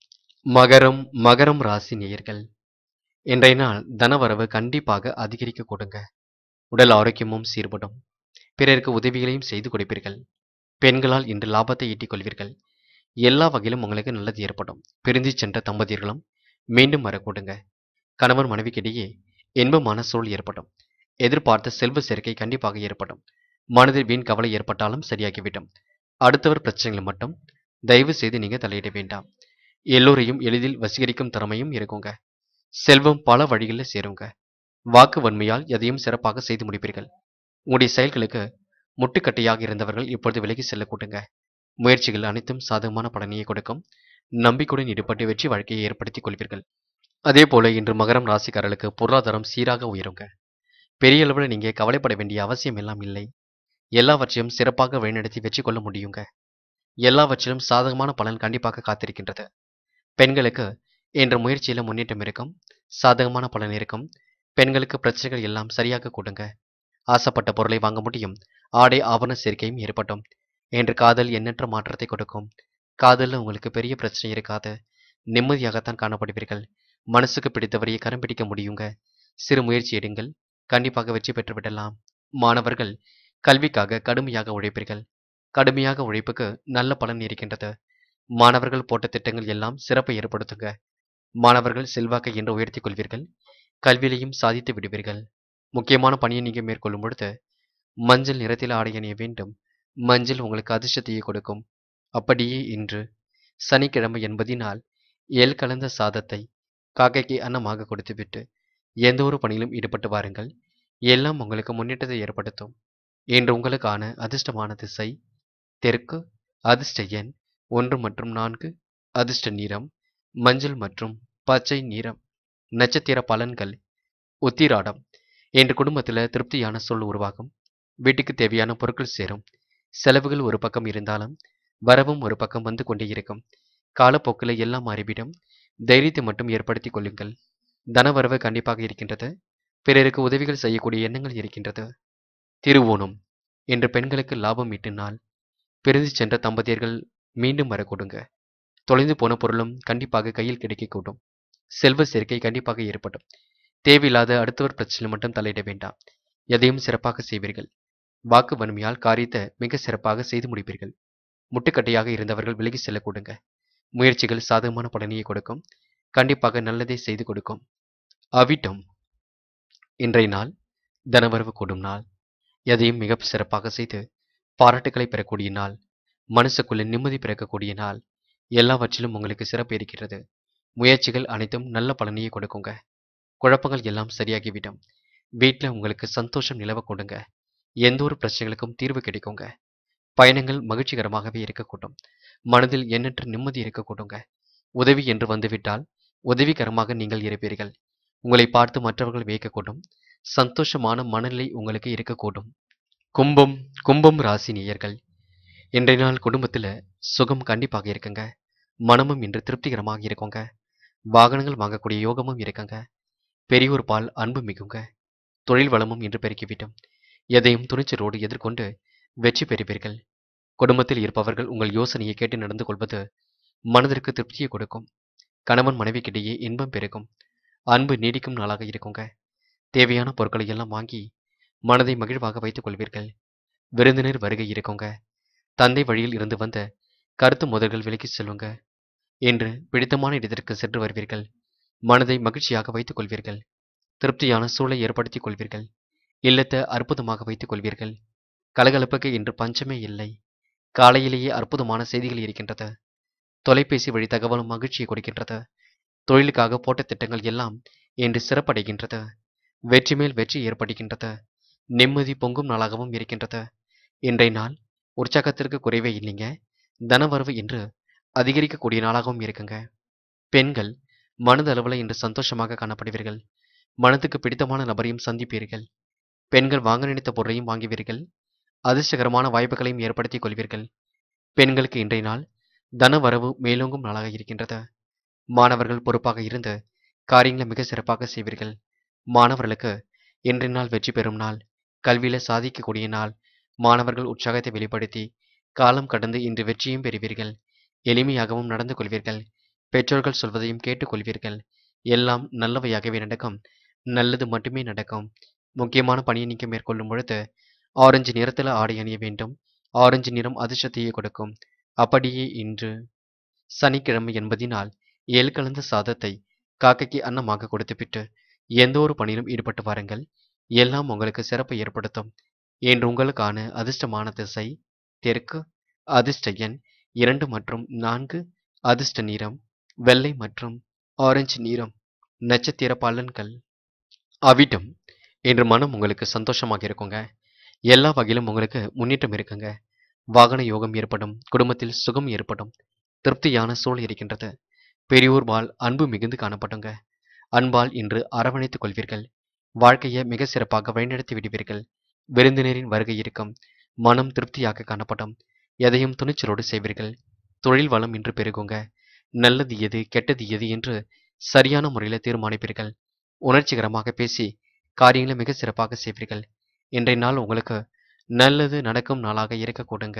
மகரம் மகரம் ராசி நேயர்கள் இன்றைய நாள் தனவரவு கண்டிப்பாக அதிகரிக்க கொடுங்க உடல் ஆரோக்கியமும் சீர்படும் பிறருக்கு உதவிகளையும் செய்து கொடுப்பீர்கள் பெண்களால் இன்று லாபத்தை ஈட்டிக் கொள்வீர்கள் எல்லா வகையிலும் உங்களுக்கு நல்லது ஏற்படும் பிரிந்து சென்ற தம்பதியர்களும் மீண்டும் வரக்கூடுங்க கணவன் மனைவிக்கிடையே இன்பமான சூழல் ஏற்படும் எதிர்பார்த்த செல்வ சேர்க்கை கண்டிப்பாக ஏற்படும் மனதில் வீண் கவலை ஏற்பட்டாலும் சரியாகிவிடும் அடுத்தவர் பிரச்சனைகளை மட்டும் தயவு செய்து நீங்க தலையிட வேண்டாம் எல்லோரையும் எளிதில் வசீகரிக்கும் திறமையும் இருக்குங்க செல்வம் பல வழிகளில் சேருங்க வாக்கு வன்மையால் எதையும் சிறப்பாக செய்து முடிப்பீர்கள் உங்களுடைய செயல்களுக்கு முட்டுக்கட்டையாக இருந்தவர்கள் இப்பொழுது விலகி செல்லக்கூடுங்க முயற்சிகள் அனைத்தும் சாதகமான பலனையை கொடுக்கும் நம்பிக்கையுடன் ஈடுபட்டு வெற்றி வாழ்க்கையை ஏற்படுத்திக் கொள்வீர்கள் அதே போல இன்று மகரம் ராசிக்காரர்களுக்கு பொருளாதாரம் சீராக உயருங்க பெரிய அளவில் நீங்க கவலைப்பட வேண்டிய அவசியம் எல்லாம் இல்லை எல்லாவற்றையும் சிறப்பாக வழிநடத்தி வெற்றி கொள்ள முடியுங்க எல்லாவற்றிலும் சாதகமான பலன் கண்டிப்பாக காத்திருக்கின்றது பெண்களுக்கு என்ற முயற்சியில முன்னேற்றம் இருக்கும் சாதகமான பலன் இருக்கும் பெண்களுக்கு பிரச்சனைகள் எல்லாம் சரியாக கொடுங்க ஆசைப்பட்ட பொருளை வாங்க முடியும் ஆடை ஆபரண சேர்க்கையும் ஏற்படும் என்று காதல் எண்ணற்ற மாற்றத்தை கொடுக்கும் காதலில் உங்களுக்கு பெரிய பிரச்சனை இருக்காது நிம்மதியாகத்தான் காணப்படுவீர்கள் மனசுக்கு பிடித்தவரையை கரம் பிடிக்க முடியுங்க சிறு முயற்சி எடுங்கள் கண்டிப்பாக வெற்றி பெற்று விடலாம் மாணவர்கள் கல்விக்காக கடுமையாக உழைப்பீர்கள் கடுமையாக உழைப்புக்கு நல்ல பலன் இருக்கின்றது மாணவர்கள் போட்ட திட்டங்கள் எல்லாம் சிறப்பை ஏற்படுத்துங்க மாணவர்கள் செல்வாக்கை என்று உயர்த்திக் கொள்வீர்கள் கல்வியிலையும் சாதித்து விடுவீர்கள் முக்கியமான பணியை நீங்க மேற்கொள்ளும் பொழுது மஞ்சள் நிறத்தில் ஆடை அணிய வேண்டும் மஞ்சள் உங்களுக்கு அதிர்ஷ்டத்தையே கொடுக்கும் அப்படியே இன்று சனிக்கிழமை என்பதினால் எல் கலந்த சாதத்தை காக்கைக்கு அன்னமாக கொடுத்துவிட்டு எந்த ஒரு பணியிலும் ஈடுபட்டு வாருங்கள் எல்லாம் உங்களுக்கு முன்னேற்றத்தை ஏற்படுத்தும் இன்று உங்களுக்கான அதிர்ஷ்டமான திசை தெற்கு அதிர்ஷ்ட எண் ஒன்று மற்றும் நான்கு அதிர்ஷ்ட நிறம் மஞ்சள் மற்றும் பச்சை நிறம் நட்சத்திர பலன்கள் உத்திராடம் என்ற குடும்பத்தில் திருப்தியான சூழல் உருவாகும் வீட்டுக்கு தேவையான பொருட்கள் சேரும் செலவுகள் ஒரு பக்கம் இருந்தாலும் வரவும் ஒரு பக்கம் வந்து கொண்டே இருக்கும் காலப்போக்கில் எல்லாம் மாறிவிடும் தைரியத்தை மட்டும் ஏற்படுத்திக் கொள்ளுங்கள் தனவரவு கண்டிப்பாக இருக்கின்றது பிறருக்கு உதவிகள் செய்யக்கூடிய எண்ணங்கள் இருக்கின்றது திருவோணம் என்ற பெண்களுக்கு லாபம் ஈட்டு நாள் பிரிந்து சென்ற தம்பதியர்கள் மீண்டும் வர கொடுங்க தொலைந்து போன பொருளும் கண்டிப்பாக கையில் கிடைக்கக்கூடும் செல்வ சேர்க்கை கண்டிப்பாக ஏற்படும் தேவையில்லாத அடுத்தவர் பிரச்சனை மட்டும் தலையிட வேண்டாம் எதையும் சிறப்பாக செய்வீர்கள் வாக்கு வன்மையால் காரியத்தை மிக சிறப்பாக செய்து முடிப்பீர்கள் முட்டுக்கட்டையாக இருந்தவர்கள் விலகி செல்ல கொடுங்க முயற்சிகள் சாதகமான பலனையை கொடுக்கும் கண்டிப்பாக நல்லதை செய்து கொடுக்கும் அவிட்டம் இன்றைய நாள் தனவரவு கூடும் நாள் எதையும் மிக சிறப்பாக செய்து பாராட்டுகளை பெறக்கூடிய நாள் மனசுக்குள்ள நிம்மதி பிறக்கக்கூடிய நாள் எல்லாவற்றிலும் உங்களுக்கு சிறப்பு இருக்கிறது முயற்சிகள் அனைத்தும் நல்ல பலனையை கொடுக்குங்க குழப்பங்கள் எல்லாம் சரியாகிவிடும் வீட்டில் உங்களுக்கு சந்தோஷம் நிலவ கொடுங்க எந்த ஒரு பிரச்சனைகளுக்கும் தீர்வு கிடைக்குங்க பயணங்கள் மகிழ்ச்சிகரமாகவே இருக்கக்கூடும் மனதில் எண்ணற்ற நிம்மதி இருக்கக்கூடுங்க உதவி என்று வந்துவிட்டால் உதவிகரமாக நீங்கள் இருப்பீர்கள் உங்களை பார்த்து மற்றவர்கள் வியக்கக்கூடும் சந்தோஷமான மனநிலை உங்களுக்கு இருக்கக்கூடும் கும்பம் கும்பம் ராசி நேயர்கள் இன்றைய நாள் குடும்பத்தில் சுகம் கண்டிப்பாக இருக்குங்க மனமும் இன்று திருப்திகரமாக இருக்குங்க வாகனங்கள் வாங்கக்கூடிய யோகமும் இருக்குங்க பெரியோர் பால் அன்பு மிகுங்க தொழில் வளமும் இன்று பெருக்கிவிடும் எதையும் துணிச்சலோடு எதிர்கொண்டு வெற்றி பெறுவீர்கள் குடும்பத்தில் இருப்பவர்கள் உங்கள் யோசனையை கேட்டு நடந்து கொள்வது மனதிற்கு திருப்தியை கொடுக்கும் கணவன் மனைவிக்கிடையே இன்பம் பெருகும் அன்பு நீடிக்கும் நாளாக இருக்குங்க தேவையான பொருட்களை எல்லாம் வாங்கி மனதை மகிழ்வாக வைத்துக் கொள்வீர்கள் விருந்தினர் வருகை இருக்குங்க தந்தை வழியில் இருந்து வந்த கருத்து முதல்கள் விலகிச் செல்லுங்க என்று பிடித்தமான இடத்திற்கு சென்று வருவீர்கள் மனதை மகிழ்ச்சியாக வைத்துக் கொள்வீர்கள் திருப்தியான சூழலை ஏற்படுத்திக் கொள்வீர்கள் இல்லத்தை அற்புதமாக வைத்துக் கொள்வீர்கள் கலகலப்புக்கு இன்று பஞ்சமே இல்லை காலையிலேயே அற்புதமான செய்திகள் இருக்கின்றது தொலைபேசி வழி தகவலும் மகிழ்ச்சியை கொடுக்கின்றது தொழிலுக்காக போட்ட திட்டங்கள் எல்லாம் இன்று சிறப்படைகின்றது வெற்றி மேல் வெற்றி ஏற்படுகின்றது நிம்மதி பொங்கும் நாளாகவும் இருக்கின்றது இன்றைய நாள் உற்சாகத்திற்கு குறைவே இல்லைங்க தனவரவு இன்று அதிகரிக்கக்கூடிய நாளாகவும் இருக்குங்க பெண்கள் மனதளவில் இன்று சந்தோஷமாக காணப்படுவீர்கள் மனதுக்கு பிடித்தமான நபரையும் சந்திப்பீர்கள் பெண்கள் வாங்க நினைத்த பொருளையும் வாங்குவீர்கள் அதிர்ஷ்டகரமான வாய்ப்புகளையும் ஏற்படுத்திக் கொள்வீர்கள் பெண்களுக்கு இன்றைய நாள் தன வரவு மேலோங்கும் நாளாக இருக்கின்றது மாணவர்கள் பொறுப்பாக இருந்து காரியங்களை மிக சிறப்பாக செய்வீர்கள் மாணவர்களுக்கு இன்றைய நாள் வெற்றி பெறும் நாள் கல்வியில சாதிக்கக்கூடிய நாள் மாணவர்கள் உற்சாகத்தை வெளிப்படுத்தி காலம் கடந்து இன்று வெற்றியும் பெறுவீர்கள் எளிமையாகவும் நடந்து கொள்வீர்கள் பெற்றோர்கள் சொல்வதையும் கேட்டுக்கொள்வீர்கள் எல்லாம் நல்லவையாகவே நடக்கும் நல்லது மட்டுமே நடக்கும் முக்கியமான பணியை நீங்க மேற்கொள்ளும் பொழுது ஆரஞ்சு நிறத்தில் ஆடை அணிய வேண்டும் ஆரஞ்சு நிறம் அதிர்ஷ்டத்தையே கொடுக்கும் அப்படியே இன்று சனிக்கிழமை என்பதினால் ஏழு கலந்த சாதத்தை காக்கைக்கு அன்னமாக கொடுத்துவிட்டு எந்த ஒரு பணியிலும் ஈடுபட்டு வாருங்கள் எல்லாம் உங்களுக்கு சிறப்பை ஏற்படுத்தும் என்று உங்களுக்கான அதிர்ஷ்டமான திசை தெற்கு அதிர்ஷ்ட எண் இரண்டு மற்றும் நான்கு அதிர்ஷ்ட நிறம் வெள்ளை மற்றும் ஆரஞ்சு நிறம் நட்சத்திர பலன்கள் அவிட்டம் என்று மனம் உங்களுக்கு சந்தோஷமாக இருக்குங்க எல்லா வகையிலும் உங்களுக்கு முன்னேற்றம் இருக்குங்க வாகன யோகம் ஏற்படும் குடும்பத்தில் சுகம் ஏற்படும் திருப்தியான சூழல் இருக்கின்றது பெரியோர் பால் அன்பு மிகுந்து காணப்படுங்க அன்பால் இன்று அரவணைத்துக் கொள்வீர்கள் வாழ்க்கையை மிக சிறப்பாக வழிநடத்தி விடுவீர்கள் விருந்தினரின் வருகை இருக்கும் மனம் திருப்தியாக காணப்படும் எதையும் துணிச்சலோடு செய்வீர்கள் தொழில் வளம் இன்று பெருகுங்க நல்லது எது கெட்டது எது என்று சரியான முறையில் தீர்மானிப்பீர்கள் உணர்ச்சிகரமாக பேசி காரியங்களை மிக சிறப்பாக செய்வீர்கள் இன்றைய நாள் உங்களுக்கு நல்லது நடக்கும் நாளாக இருக்க கொடுங்க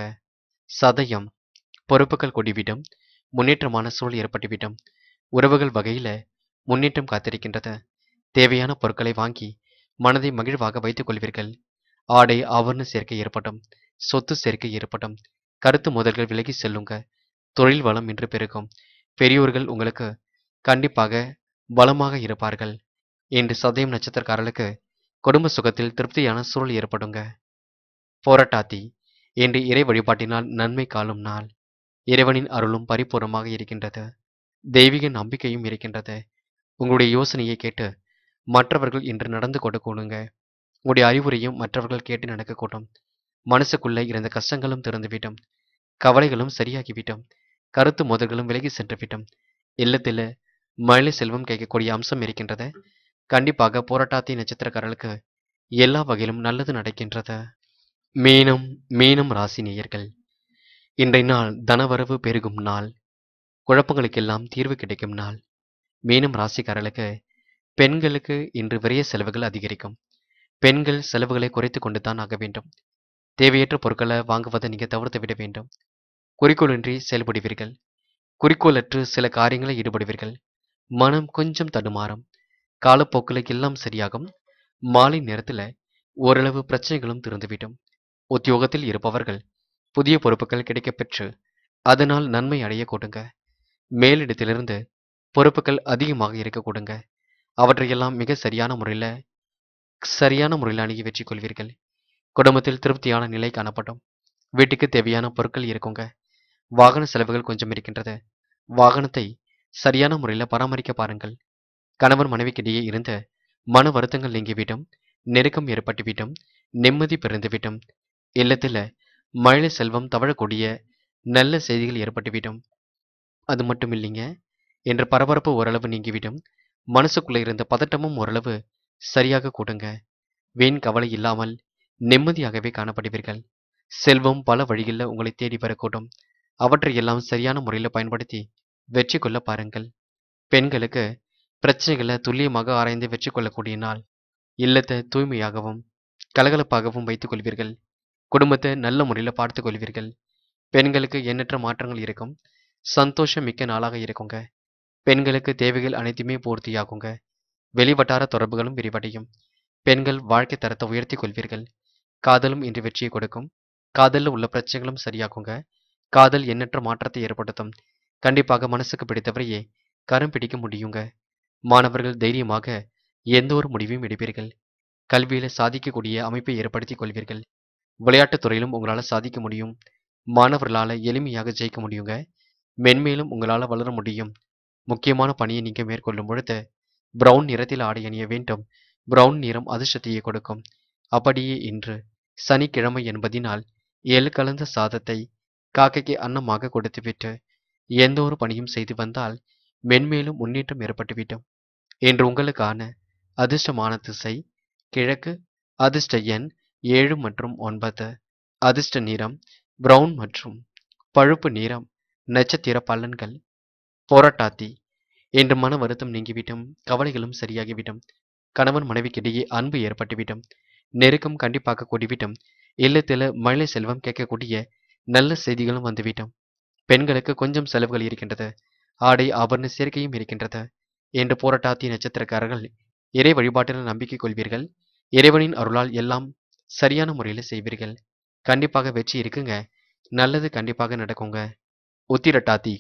சதயம் பொறுப்புகள் கொடிவிடும் முன்னேற்றமான சூழல் ஏற்பட்டுவிடும் உறவுகள் வகையில முன்னேற்றம் காத்திருக்கின்றது தேவையான பொருட்களை வாங்கி மனதை மகிழ்வாக வைத்துக் கொள்வீர்கள் ஆடை ஆவரண சேர்க்கை ஏற்படும் சொத்து சேர்க்கை ஏற்படும் கருத்து முதல்கள் விலகி செல்லுங்க தொழில் வளம் இன்று பெருகும் பெரியோர்கள் உங்களுக்கு கண்டிப்பாக பலமாக இருப்பார்கள் இன்று சதயம் நட்சத்திரக்காரர்களுக்கு குடும்ப சுகத்தில் திருப்தியான சூழல் ஏற்படுங்க போராட்டாத்தி இன்று இறை வழிபாட்டினால் நன்மை காலும் நாள் இறைவனின் அருளும் பரிபூர்ணமாக இருக்கின்றது தெய்வீக நம்பிக்கையும் இருக்கின்றது உங்களுடைய யோசனையை கேட்டு மற்றவர்கள் இன்று நடந்து கொடுக்கணுங்க உங்களுடைய அறிவுரையும் மற்றவர்கள் கேட்டு நடக்கக்கூடும் மனசுக்குள்ளே இருந்த கஷ்டங்களும் திறந்துவிடும் கவலைகளும் சரியாகிவிடும் கருத்து முதல்களும் விலகி சென்றுவிடும் இல்லத்தில் மழை செல்வம் கேட்கக்கூடிய அம்சம் இருக்கின்றது கண்டிப்பாக போராட்டாத்தி நட்சத்திரக்காரர்களுக்கு எல்லா வகையிலும் நல்லது நடக்கின்றது மீனம் மீனம் ராசி நேயர்கள் இன்றைய நாள் தனவரவு பெருகும் நாள் குழப்பங்களுக்கெல்லாம் தீர்வு கிடைக்கும் நாள் மீனம் ராசிக்காரர்களுக்கு பெண்களுக்கு இன்று விரைய செலவுகள் அதிகரிக்கும் பெண்கள் செலவுகளை குறைத்து கொண்டு தான் ஆக வேண்டும் தேவையற்ற பொருட்களை வாங்குவதை நீங்கள் தவிர்த்து விட வேண்டும் குறிக்கோளின்றி செயல்படுவீர்கள் குறிக்கோளற்று சில காரியங்களை ஈடுபடுவீர்கள் மனம் கொஞ்சம் தடுமாறும் காலப்போக்கில் எல்லாம் சரியாகும் மாலை நேரத்தில் ஓரளவு பிரச்சனைகளும் திருந்துவிடும் உத்தியோகத்தில் இருப்பவர்கள் புதிய பொறுப்புகள் கிடைக்கப் பெற்று அதனால் நன்மை அடைய கொடுங்க மேலிடத்திலிருந்து பொறுப்புகள் அதிகமாக இருக்க கொடுங்க அவற்றையெல்லாம் மிக சரியான முறையில் சரியான முறையில் அணுகி வெற்றி கொள்வீர்கள் குடும்பத்தில் திருப்தியான நிலை காணப்படும் வீட்டுக்கு தேவையான பொருட்கள் இருக்குங்க வாகன செலவுகள் கொஞ்சம் இருக்கின்றது வாகனத்தை சரியான முறையில் பராமரிக்க பாருங்கள் கணவன் மனைவிக்கிடையே இருந்த மன வருத்தங்கள் நீங்கிவிடும் நெருக்கம் ஏற்பட்டுவிடும் நிம்மதி பிறந்துவிடும் இல்லத்தில் மழை செல்வம் தவழக்கூடிய நல்ல செய்திகள் ஏற்பட்டுவிடும் அது மட்டும் இல்லைங்க என்ற பரபரப்பு ஓரளவு நீங்கிவிடும் மனசுக்குள்ளே இருந்த பதட்டமும் ஓரளவு சரியாக கூடுங்க வீண் கவலை இல்லாமல் நிம்மதியாகவே காணப்படுவீர்கள் செல்வம் பல வழிகளில் உங்களை தேடி வரக்கூடும் அவற்றையெல்லாம் சரியான முறையில் பயன்படுத்தி வெற்றி கொள்ள பாருங்கள் பெண்களுக்கு பிரச்சனைகளை துல்லியமாக ஆராய்ந்து வெற்றி கொள்ளக்கூடிய நாள் இல்லத்தை தூய்மையாகவும் கலகலப்பாகவும் வைத்துக் கொள்வீர்கள் குடும்பத்தை நல்ல முறையில் பார்த்து கொள்வீர்கள் பெண்களுக்கு எண்ணற்ற மாற்றங்கள் இருக்கும் சந்தோஷம் மிக்க நாளாக இருக்குங்க பெண்களுக்கு தேவைகள் அனைத்துமே பூர்த்தியாகுங்க வெளிவட்டார தொடர்புகளும் விரிவடையும் பெண்கள் வாழ்க்கை தரத்தை உயர்த்தி கொள்வீர்கள் காதலும் இன்று வெற்றியை கொடுக்கும் காதலில் உள்ள பிரச்சனைகளும் சரியாகுங்க காதல் எண்ணற்ற மாற்றத்தை ஏற்படுத்தும் கண்டிப்பாக மனசுக்கு பிடித்தவரையே கரம் பிடிக்க முடியுங்க மாணவர்கள் தைரியமாக எந்த ஒரு முடிவையும் எடுப்பீர்கள் கல்வியில சாதிக்கக்கூடிய அமைப்பை ஏற்படுத்திக் கொள்வீர்கள் விளையாட்டுத் துறையிலும் உங்களால் சாதிக்க முடியும் மாணவர்களால் எளிமையாக ஜெயிக்க முடியுங்க மென்மேலும் உங்களால் வளர முடியும் முக்கியமான பணியை நீங்க மேற்கொள்ளும் பொழுது பிரவுன் நிறத்தில் ஆடை அணிய வேண்டும் பிரவுன் நிறம் அதிர்ஷ்டத்தையே கொடுக்கும் அப்படியே இன்று சனிக்கிழமை என்பதினால் எள் கலந்த சாதத்தை காக்கைக்கு அன்னமாக கொடுத்துவிட்டு எந்த ஒரு பணியும் செய்து வந்தால் மென்மேலும் முன்னேற்றம் ஏற்பட்டுவிடும் இன்று உங்களுக்கான அதிர்ஷ்டமான திசை கிழக்கு அதிர்ஷ்ட எண் ஏழு மற்றும் ஒன்பது அதிர்ஷ்ட நிறம் பிரவுன் மற்றும் பழுப்பு நிறம் நட்சத்திர பலன்கள் போராட்டாத்தி இன்று மன வருத்தம் நீங்கிவிடும் கவலைகளும் சரியாகிவிடும் கணவன் மனைவிக்கிடையே அன்பு ஏற்பட்டுவிடும் நெருக்கம் கண்டிப்பாக கூடிவிடும் இல்லத்தில் மழை செல்வம் கேட்கக்கூடிய நல்ல செய்திகளும் வந்துவிடும் பெண்களுக்கு கொஞ்சம் செலவுகள் இருக்கின்றது ஆடை ஆபரண சேர்க்கையும் இருக்கின்றது என்று போராட்டாத்தி நட்சத்திரக்காரர்கள் இறை வழிபாட்டில் நம்பிக்கை கொள்வீர்கள் இறைவனின் அருளால் எல்லாம் சரியான முறையில் செய்வீர்கள் கண்டிப்பாக வெற்றி இருக்குங்க நல்லது கண்டிப்பாக நடக்குங்க உத்திரட்டாத்தி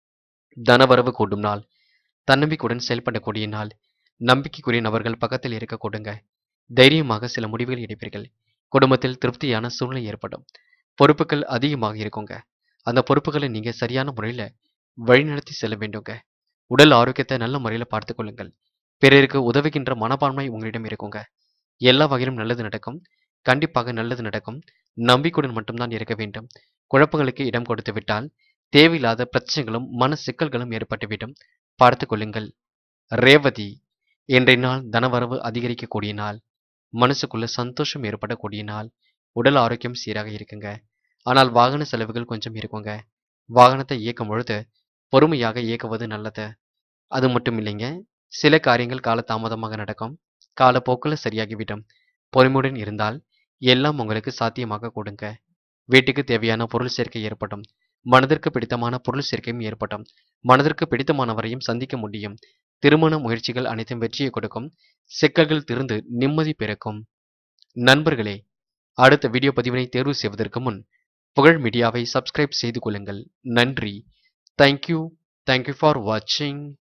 தனவரவு கூடும் நாள் தன்னம்பிக்கையுடன் செயல்படக்கூடிய நாள் நம்பிக்கைக்குரிய நபர்கள் பக்கத்தில் இருக்க கொடுங்க தைரியமாக சில முடிவுகள் எடுப்பீர்கள் குடும்பத்தில் திருப்தியான சூழ்நிலை ஏற்படும் பொறுப்புகள் அதிகமாக இருக்குங்க அந்த பொறுப்புகளை நீங்க சரியான முறையில் வழிநடத்தி செல்ல வேண்டுங்க உடல் ஆரோக்கியத்தை நல்ல முறையில் பார்த்து கொள்ளுங்கள் பிறருக்கு உதவுகின்ற மனப்பான்மை உங்களிடம் இருக்குங்க எல்லா வகையிலும் நல்லது நடக்கும் கண்டிப்பாக நல்லது நடக்கும் நம்பிக்கையுடன் மட்டும்தான் இருக்க வேண்டும் குழப்பங்களுக்கு இடம் கொடுத்து விட்டால் தேவையில்லாத பிரச்சனைகளும் மன சிக்கல்களும் ஏற்பட்டுவிடும் பார்த்து கொள்ளுங்கள் ரேவதி இன்றைய நாள் தனவரவு அதிகரிக்கக்கூடிய நாள் மனசுக்குள்ள சந்தோஷம் ஏற்படக்கூடிய நாள் உடல் ஆரோக்கியம் சீராக இருக்குங்க ஆனால் வாகன செலவுகள் கொஞ்சம் இருக்குங்க வாகனத்தை இயக்கும் பொழுது பொறுமையாக இயக்குவது நல்லது அது மட்டும் இல்லைங்க சில காரியங்கள் காலதாமதமாக நடக்கும் காலப்போக்கில் சரியாகிவிடும் பொறுமையுடன் இருந்தால் எல்லாம் உங்களுக்கு சாத்தியமாக கொடுங்க வீட்டுக்கு தேவையான பொருள் சேர்க்கை ஏற்படும் மனதிற்கு பிடித்தமான பொருள் சேர்க்கையும் ஏற்படும் மனதிற்கு பிடித்தமானவரையும் சந்திக்க முடியும் திருமண முயற்சிகள் அனைத்தும் வெற்றியை கொடுக்கும் சிக்கல்கள் திருந்து நிம்மதி பிறக்கும் நண்பர்களே அடுத்த வீடியோ பதிவினை தேர்வு செய்வதற்கு முன் புகழ் மீடியாவை சப்ஸ்கிரைப் செய்து கொள்ளுங்கள் நன்றி தேங்க்யூ தேங்க்யூ ஃபார் வாட்சிங்